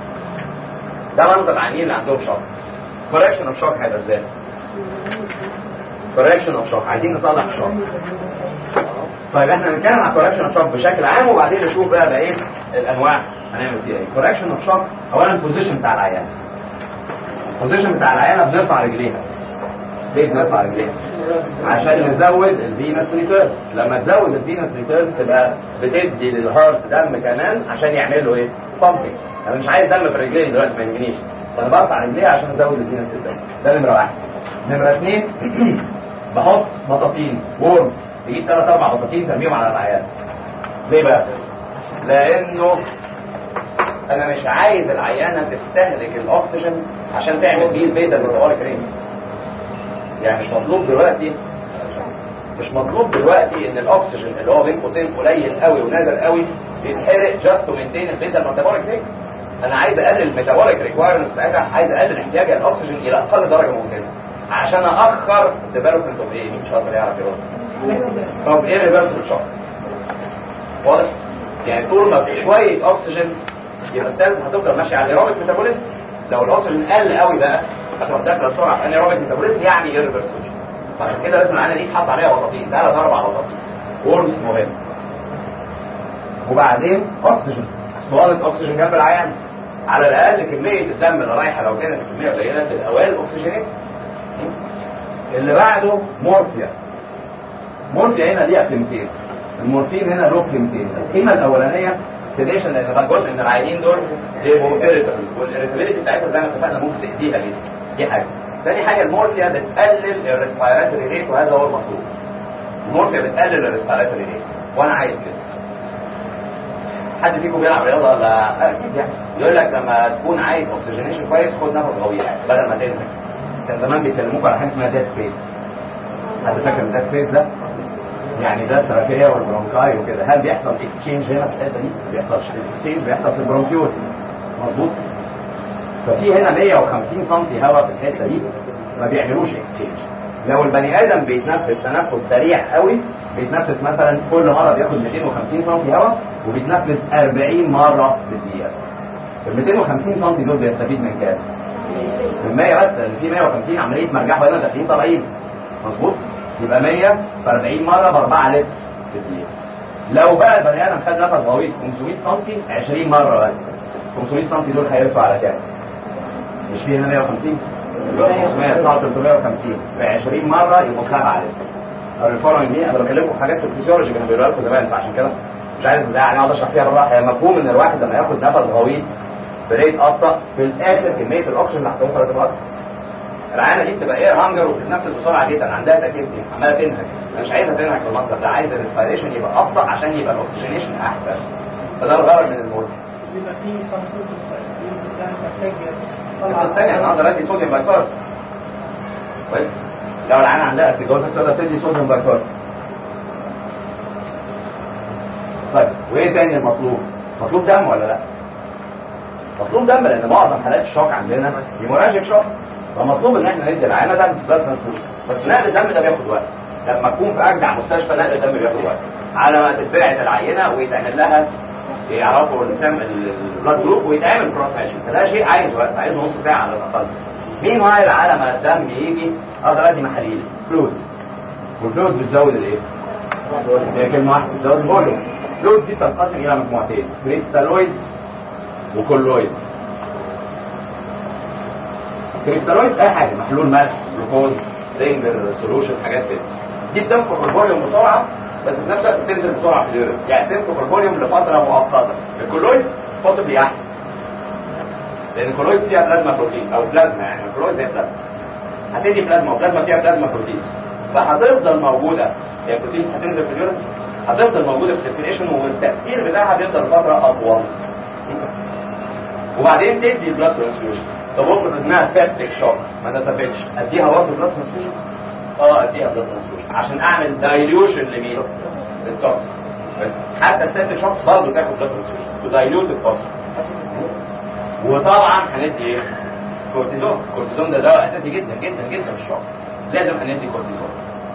ده منظر العيانين اللي عندهم شوك كوركشن اوف شوك هيبقى ازاي؟ كوركشن اوف شوك عايزين نصلح الشوك طيب احنا هنتكلم عن كوركشن اوف شوك بشكل عام وبعدين نشوف بقى بقيه الانواع هنعمل فيها ايه كوركشن اوف شوك اولا البوزيشن بتاع العيان البوزيشن بتاع العيانه بنرفع رجليها ليه بنرفع رجليها عشان نزود الفينس ريتيرن لما تزود الفينس ريتيرن تبقى بتدي للهارت دم كمان عشان يعمل له ايه بامبنج انا مش عايز دم في رجلين دلوقتي ما يهمنيش فانا برفع رجليها عشان ازود الفينس ريتيرن ده نمره واحد نمره اثنين بحط بطاطين وورم تجيب ثلاث اربع بطاطين ترميهم على العيان ليه بقى؟ لانه انا مش عايز العيانه تستهلك الاكسجين عشان تعمل بيه البيزل والرواريك رينج يعني مش مطلوب دلوقتي مش مطلوب دلوقتي ان الاكسجين اللي هو بين قوسين قليل قوي ونادر قوي يتحرق جاست تو مينتين البيزل ميتابوليك رينج انا عايز اقلل الميتابوليك ريكوايرمنتس بتاعتها عايز اقلل احتياجها الاكسجين الى اقل درجه ممكنه عشان اخر الديفلوبمنت اوف ايه مين شاطر يعرف يقول طب ايه ريفرسبل شوك واضح يعني طول ما في شويه اكسجين يبقى السيلز هتفضل ماشيه على الايروبيك ميتابوليزم لو الاكسجين قل قوي بقى هتروح داخله بسرعه في انيروبيك ميتابوليزم يعني ايرفرسبل فعشان كده لازم العينه دي يتحط عليها بطاطين ثلاث اربع بطاطين وورمز مهم وبعدين اكسجين اسطوانه اكسجين جنب العيان على الاقل كميه الدم اللي رايحه لو كانت كميه قليله تبقى ويل اوكسجينيت اللي بعده مورفيا مورفيا هنا ليها قيمتين المورفين هنا له قيمتين القيمه الاولانيه سيديشن لان ده جزء من العيانين دول بيبقوا ايريتابل والاريتابيلتي بتاعتها زي ما اتفقنا ممكن تاذيها جدا دي حاجه ثاني حاجه المورفيا بتقلل الريسبيراتوري ريت وهذا هو المطلوب المورفيا بتقلل الريسبيراتوري ريت وانا عايز كده حد فيكم بيلعب رياضه ولا اكيد يعني يقول لك لما تكون عايز اوكسجينيشن كويس خد نفس غويط بدل ما تنزل كان زمان بيكلموك على حاجه اسمها ديد سبيس حد فاكر الديد سبيس ده؟ يعني ده التراكيه والبرونكاي وكده هل بيحصل اكسشينج هنا في الحته دي؟ ما بيحصلش الاكسشينج بيحصل في البرونكيول مظبوط ففي هنا 150 سم هواء في الحته دي ما بيعملوش اكسشينج لو البني ادم بيتنفس تنفس سريع قوي بيتنفس مثلا كل مره بياخد 250 سم هواء وبيتنفس 40 مره في الدقيقه ال 250 سم دول بيستفيد من كام؟ من 100 بس لان في 150 عمليه مرجحه هنا داخلين طالعين مظبوط؟ يبقى 100 في 40 مره ب 4 لتر تديه لو بقى البني ادم خد نفس غويط 500 سم 20 مره بس 500 سم دول هيرسوا على كام؟ مش في هنا 150 500 350 في 20 مره يبقوا سبعه عليه او الفورم دي انا بكلمكم حاجات في الفسيولوجي كانوا بيقولوا لكم زمان فعشان كده مش عايز يعني اقعد اشرح فيها بالراحه هي مفهوم ان الواحد لما ياخد نفس غويط بريت ابطا في الاخر كميه الاكسجين اللي هتوصل هتبقى اكتر العينه دي بتبقى اير هانجر وبتتنفس بسرعه جدا عندها تكيفتي عماله تنهك انا مش عايزها تنهك في المنظر ده عايز الريسبيريشن يبقى ابطا عشان يبقى الاكسجينيشن احسن فده الغرض من الموت بيبقى في تنصيب محتاج تستني انا اقدر ادي صوديوم بايكارب كويس لو العينه عندها اسيدوزا تقدر تدي صوديوم بايكارب طيب وايه تاني المطلوب؟ مطلوب دم ولا لا؟ مطلوب دم لان معظم حالات الشوك عندنا هيموراجيك شوك فمطلوب ان احنا ندي العينه دم بلاد ترانسفيوجن بس نقل الدم ده بياخد وقت لما تكون في اجدع مستشفى نقل الدم بياخد وقت على ما تتبعت العينه ويتعمل لها يعرفوا السم البلاد جروب ويتعمل كروس ماشي فده شيء عايز وقت عايز نص ساعه على الاقل مين وايل على ما الدم يجي اقدر ادي محاليل فلويدز والفلويدز بتزود الايه؟ هي كلمه واحده بتزود الفوليوم الفلويدز دي بتنقسم الى مجموعتين كريستالويد وكولويد كريستالويد اي حاجه محلول ملح جلوكوز رينجر سولوشن حاجات كده دي بتنفخ الفوليوم بسرعه بس في نفس الوقت بتنزل بسرعه في اليورين يعني تنفخ الفوليوم لفتره مؤقته الكولويد بوسبلي احسن لان الكولويد فيها بلازما بروتين او بلازما يعني الكولويد هي بلازما هتدي بلازما وبلازما فيها بلازما بروتين فهتفضل موجوده هي البروتين هتنزل في اليورين هتفضل موجوده في السيركيليشن والتاثير بتاعها بيفضل فتره اطول وبعدين تدي البلاد ترانسفيوجن طب افرض انها سيبتك شوك ما نسفتش اديها برضه بلاد ترانسفيوجن اه اديها بلاد ترانسفيوجن عشان اعمل دايليوشن لمين للتوكس حتى السيبتك شوك برضه تاخد بلاد ترانسفيوجن تدايلوت التوكس وطبعا هندي ايه كورتيزون الكورتيزون ده دواء اساسي جدا جدا جدا في الشوك لازم هندي كورتيزون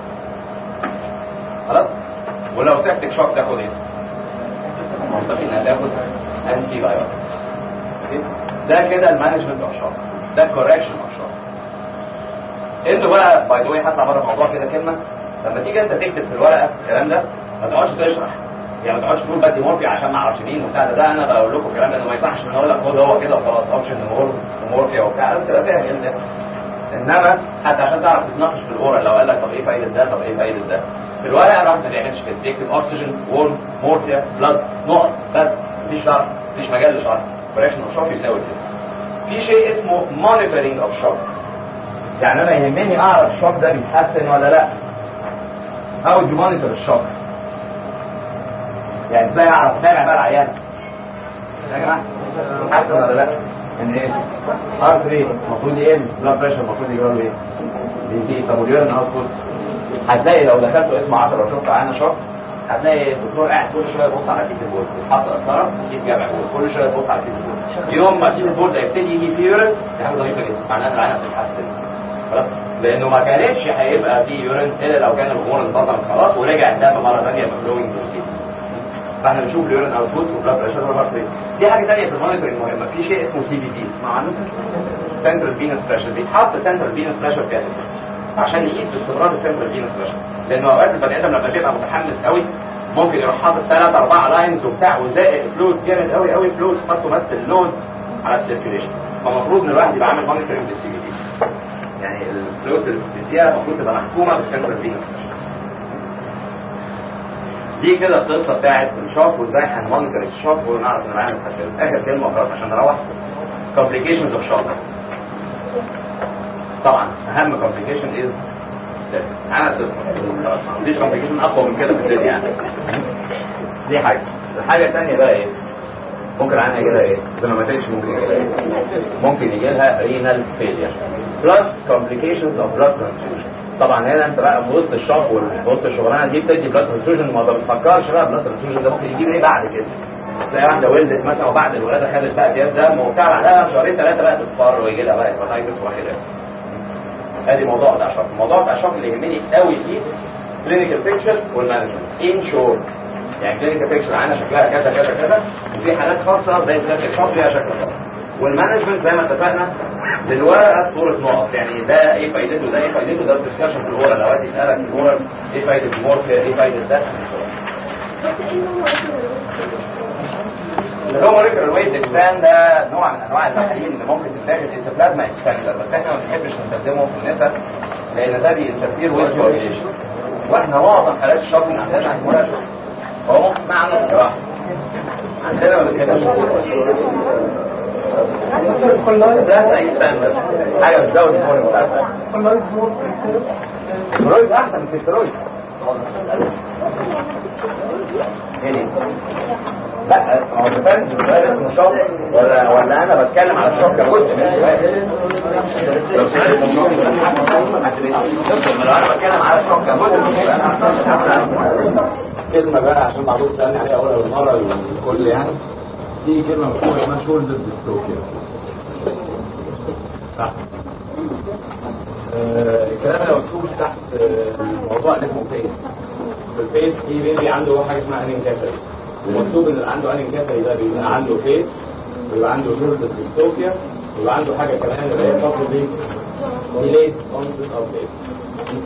خلاص ولو سيبتك شوك تاخد ايه منطقي انها تاخد انتي بايوتكس ده كده المانجمنت اوف شوك ده الكوركشن اوف شوك انتوا بقى باي ذا واي هطلع بره الموضوع كده كلمه لما تيجي انت تكتب في الورقه الكلام ده ما تقعدش تشرح يعني ما تقعدش تقول بدي مورفي عشان ما اعرفش مين وبتاع ده, ده انا بقول لكم الكلام ده ما يصحش ان اقول لك خد هو كده وخلاص اوبشن ومورفيا وبتاع انت تبقى فاهم ايه اللي بيحصل. انما حتى عشان تعرف تتناقش في الاورال لو قال لك طب ايه فايده ده طب ايه فايده ده في الورقه الواحد ما بيعملش كده تكتب اوكسجين وورم مورفيا بلاد نقط بس مفيش شرح مفيش مجال لشرح كوركشن اوف شوك يساوي كده في شيء اسمه مونيتورنج اوف شوك يعني انا يهمني اعرف الشوك ده بيتحسن ولا لا او دي مونيتور الشوك يعني ازاي اعرف اتابع بقى العيان يا جماعه بيتحسن ولا لا ان ايه هارت ريت المفروض يقل بلاد بريشر المفروض يجرى له ايه يزيد طب واليورين اوتبوت هتلاقي لو دخلت اسم 10 وشفت عيان شوك هتلاقي الدكتور قاعد كل شويه يبص على كيس البول حاطط قسطره كيس جامع بول كل شويه يبص على كيس البول يوم ما كيس البول ده يبتدي يجي فيه يورين دي حاجه ظريفه جدا معناها ان العينه بتتحسن خلاص لانه ما كانتش هيبقى فيه يورين الا لو كان الامور انتظمت خلاص ورجع الدم مره ثانيه بفلوينج بروتين فاحنا بنشوف اليورين اوتبوت وبلاد بريشر والهارت ريت دي حاجه ثانيه في المونيتورنج مهمه في شيء اسمه سي بي دي اسمع عنه سنترال فينس بريشر بيتحط سنترال فينس بريشر كده عشان يقيس باستمرار السنترال فينس بريشر لان اوقات البني ادم لما بيبقى متحمس قوي ممكن يروح حاطط ثلاث اربع لاينز وبتاع وزائق فلويد جامد قوي قوي فلويد قد تمثل لود على السيركيليشن فالمفروض ان الواحد يبقى عامل مونيتورنج للسي بي دي يعني الفلويد اللي بتديها المفروض تبقى محكومه بالسنترال فينس بريشر دي كده القصه بتاعت الشوك وازاي هنمونيتور الشوك ونعرف ان العيان اتحسن اخر كلمه وخلاص عشان نروح complications of shock طبعا اهم complication is انا ما عنديش complication اقوى من كده في الدنيا يعني دي حاجه الحاجه الثانيه بقى ايه ممكن عنها يجي لها ايه زي ما ماتتش ممكن يجي لها ايه ممكن يجي لها renal failure plus complications of blood transfusion طبعا هنا انت بقى في وسط الشوك وفي وسط الشغلانه دي بتدي بلاد ترانسفيوجن ما بتفكرش بقى بلاد ترانسفيوجن ده ممكن يجيب ايه بعد كده تلاقي واحده ولدت مثلا وبعد الولاده خدت بقى اكياس دم وبتاع بعدها بشهرين ثلاثه بقى تصفر ويجي لها بقى هيباتايتس وكده ادي موضوع بتاع الشوك الموضوع بتاع الشوك اللي يهمني قوي فيه كلينيكال بيكتشر والمانجمنت ان شورت يعني كلينيكال بيكتشر عندنا شكلها كذا كذا كذا وفي حالات خاصه زي سيرك الشوك ليها شكل خاص والمانجمنت زي ما اتفقنا للورقه صوره نقط يعني ده ايه فايدته ده ايه فايدته ده الدسكشن في الاورال لو يسالك في الاورال ايه فايده المورفيا ايه فايده ده اللوموليكولار ويت اكسبان ده نوع من انواع المحاليل اللي ممكن تتاخد انتبلازما اكسباندر بس احنا ما بنحبش نستخدمه في النساء لان ده بينتفير ويز كورديشن واحنا معظم حالات الشوكينج عندنا هيكون هو ممكن معنا جراحه عندنا ما بنحبش بلازما اكسباندر حاجه بتزود الهرمون بتاعتك السترويد احسن من السترويد يعني لا هو الفرق السؤال اسمه شوك ولا ولا انا بتكلم على الشوك كجزء من السؤال لو سؤال اسمه شوك لو انا بتكلم على الشوك كجزء من السؤال كلمة بقى عشان معروف سألني عليها أول مرة الكل يعني في كلمة مكتوبة اسمها شولدر ديستوكيا صح آه، الكلام ده مكتوب تحت آه، الموضوع اللي اسمه فيس في الفيس في بيبي عنده حاجة اسمها انين كاتري ومكتوب ان اللي عنده انين كاتري ده بيبقى عنده فيس ويبقى عنده شولدر ديستوكيا ويبقى عنده حاجة كمان اللي هي possibly delayed onset of baby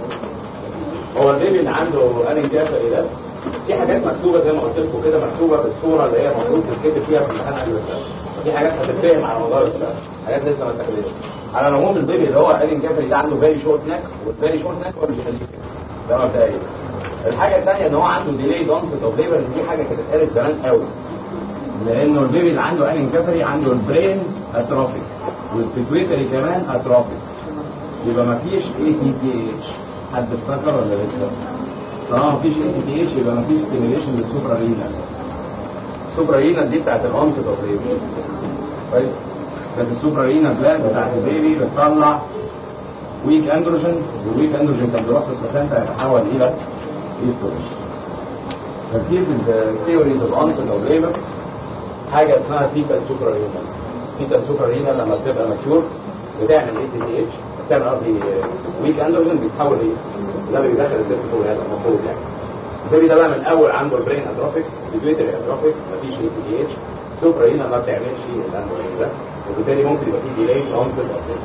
هو البيبي اللي عنده انين كاتري ده في حاجات مكتوبه زي ما قلت لكم كده مكتوبه بالصوره اللي هي المفروض تتكتب فيها في امتحان قبل السنه في حاجات هتتفهم على مدار السنه حاجات لسه ما اتخذتش على العموم البيبي اللي هو انين كاتري ده عنده فيري شورت نك والفيري شورت نك هو اللي بيخليه كده ده مبدئيا الحاجه الثانيه ان هو عنده ديلي دونست اوف ليبر دي حاجه كانت اتقالت زمان قوي لانه البيبي اللي عنده انين كاتري عنده البرين اتروفيك والبيتويتري كمان اتروفيك يبقى ما فيش اي سي تي اتش حد افتكر ولا لسه؟ طالما مفيش اي سي تي اتش يبقى مفيش ستيميليشن للسوبرا رينال السوبرا رينال دي بتاعت الانست اوف بيبي كويس كانت السوبرا رينال بلاد بتاعت البيبي بتطلع ويك اندروجين والويك اندروجين كان بيروح في البلاسنتا يتحول الى ايستروجين ترتيب الثيوريز اوف انست اوف ليبر حاجه اسمها فيتال سوبرا رينال فيتال سوبرا رينال لما بتبقى ماتيور بتعمل اي سي تي اتش بتعمل قصدي ويك اندروجين بيتحول لايه ده اللي بيدخل الست فوق هذا المفروض يعني البيبي ده بقى من الاول عنده البرين اتروفيك البيتويتري اتروفيك مفيش اي سي تي اتش سوبرا هنا ما بتعملش الاندروجين ده وبالتالي ممكن يبقى فيه ديلي اونست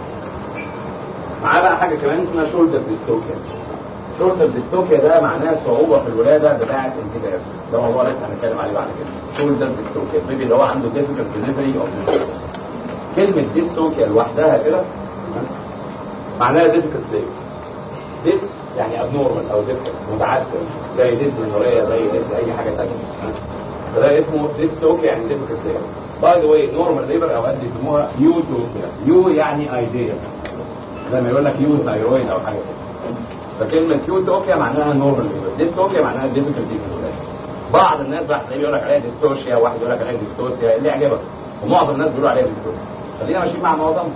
معاه بقى حاجه كمان اسمها شولدر ديستوكيا شولدر ديستوكيا ده معناه صعوبه في الولاده بتاعه انتجاب ده موضوع لسه هنتكلم عليه بعد كده شولدر ديستوكيا البيبي اللي هو عنده ديفيكال ديليفري اوف كلمه ديستوكيا لوحدها كده معناها ديفيكالت ليبر ديس يعني abnormal او difficult متعسر زي ديس منورية زي ديس اي حاجة تانية فده اسمه ديستوك يعني difficult labor باي ذا واي نورمال ليبر اوقات بيسموها يوتوبيا يو يعني ايديا زي ما يقول لك يو ثايرويد او حاجة كده فكلمة يوتوبيا معناها نورمال ليبر ديستوكيا معناها difficult ليبر بعض الناس بقى تلاقيه يقول لك عليها ديستوشيا واحد يقول لك عليها ديستوسيا اللي يعجبك ومعظم الناس بيقولوا عليها ديستوشيا خلينا ماشيين مع معظمهم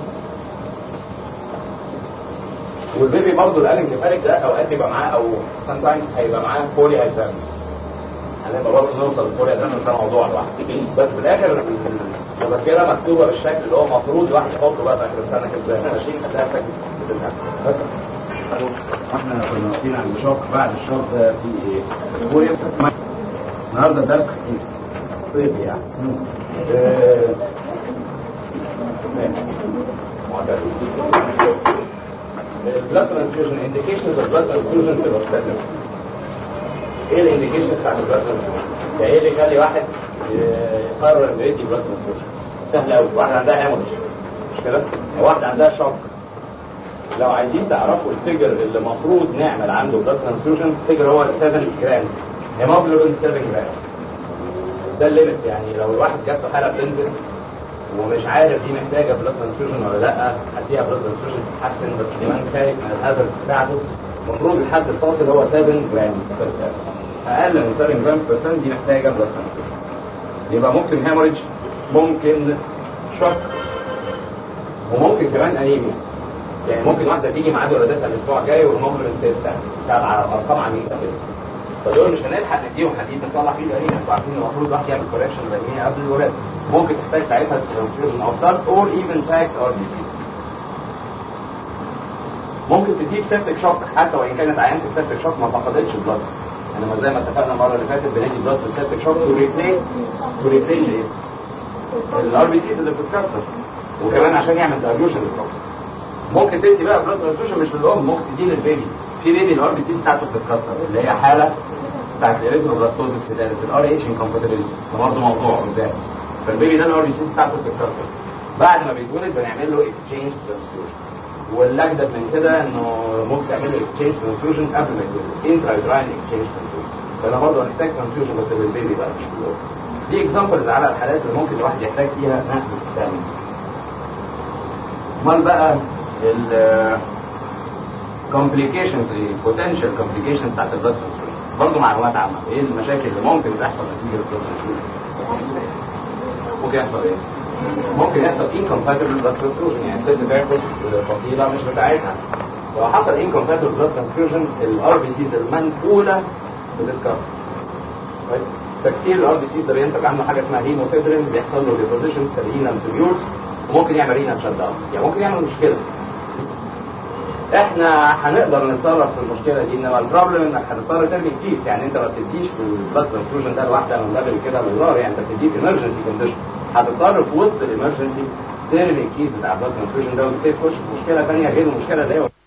والبيبي برضه الانكفاليك ده اوقات يبقى معاه او سام تايمز هيبقى معاه فولي هيدرامس هنبقى برضه نوصل للفولي هيدرامس ده موضوع لوحده بس في الاخر المذكره مكتوبه بالشكل اللي هو المفروض الواحد يحطه بقى في اخر السنه كده زي ما ماشيين هتلاقي نفسك بتفهم بس احنا كنا واقفين عند شوك بعد الشوك ده في ايه؟ فولي النهارده درس خفيف صيفي يعني آه، ماشي معتدل البلاد ترانسفيوجن انديكيشنز اوف بلاد ترانسفيوجن في الاوبستاتريك ايه الانديكيشنز بتاعت البلاد ترانسفيوجن؟ يعني ايه اللي يخلي واحد يقرر انه يدي بلاد ترانسفيوجن؟ سهل قوي واحده عندها هيموريج مش كده؟ او واحده عندها شوك لو عايزين تعرفوا الفيجر اللي المفروض نعمل عنده بلاد ترانسفيوجن الفيجر هو 7 جرامز هيموجلوبين 7 جرامز ده الليمت يعني لو الواحد جات له حاله بتنزل ومش عارف دي محتاجه بلاد ترانسفيوجن ولا لا هديها بلاد ترانسفيوجن تتحسن بس كمان خايف من الهازردز بتاعته المفروض الحد الفاصل هو 7 جرامز بير سنت اقل من 7 جرامز بير سنت دي محتاجه بلاد ترانسفيوجن يبقى ممكن هيموريدج ممكن شوك وممكن كمان انيميا يعني ممكن واحده تيجي ميعاد ولادتها الاسبوع الجاي والهيموجلوبين 6 سبعه ارقام عميقه كده فدول مش هنلحق نديهم حديد نصلح فيه الانيميا انتوا عارفين المفروض الواحد يعمل كوركشن للانيميا قبل الولاده ممكن تحتاج ساعتها ترانسفيوجن اوف بلاد اور ايفن باكت اور ديزيز ممكن تجيب سيبتك شوك حتى وان كانت عيانه السيبتك شوك ما فقدتش البلاد انما زي ما اتفقنا المره اللي فاتت بندي بلاد في السيبتك شوك تو ريبليس تو ريبليس ايه؟ الار بي سيز اللي بتتكسر وكمان عشان يعمل دايلوشن للبروكس ممكن تدي بقى بلاد ترانسفيوجن مش للام ممكن تدي للبيبي في بيبي الار بي سيز بتاعته بتتكسر اللي هي حاله بتاعت الاريثروبلاستوزس فيتاليس الار اتش انكمباتيبيلتي ده برضه موضوع قدام فالبيبي ده الار بي سي بتاعته بتتكسر بعد ما بيتولد بنعمل له اكسشينج ترانسفيوجن والاجدد من كده انه ممكن تعمل له اكسشينج ترانسفيوجن قبل ما يتولد انترا يوتراين اكسشينج ترانسفيوجن فانا برضه هنحتاج ترانسفيوجن بس للبيبي بقى مش للأم. دي اكزامبلز على الحالات اللي ممكن الواحد يحتاج فيها نقل الدم امال بقى ال complications ايه potential complications بتاعت البلاد ترانسفيوجن برضه معلومات عامه ايه المشاكل اللي ممكن تحصل نتيجه البلاد ترانسفيوجن ممكن يحصل ايه ممكن يحصل incompatible blood transfusion يعني الست تاخد فصيله مش بتاعتها لو حصل incompatible blood transfusion الار بي سيز المنقوله بتتكسر كويس تكسير الار بي سيز ده بينتج عنه حاجه اسمها هيموسيدرين بيحصل له ديبوزيشن في الرينال تيبيولز وممكن يعمل رينال شت داون يعني ممكن يعمل مشكله احنا هنقدر نتصرف في المشكله دي انما البروبلم انك هتضطر ترمي الكيس يعني انت ما بتديش في البلاد ترانسفيوجن ده لوحده من ليفل كده بهزار يعني انت بتديه في ايمرجنسي كونديشن هتضطر في وسط الامرجنسي ترمي الكيس بتاع البلاد ترانسفيوجن ده وتبتدي تخش في مشكله ثانيه غير المشكله اللي هي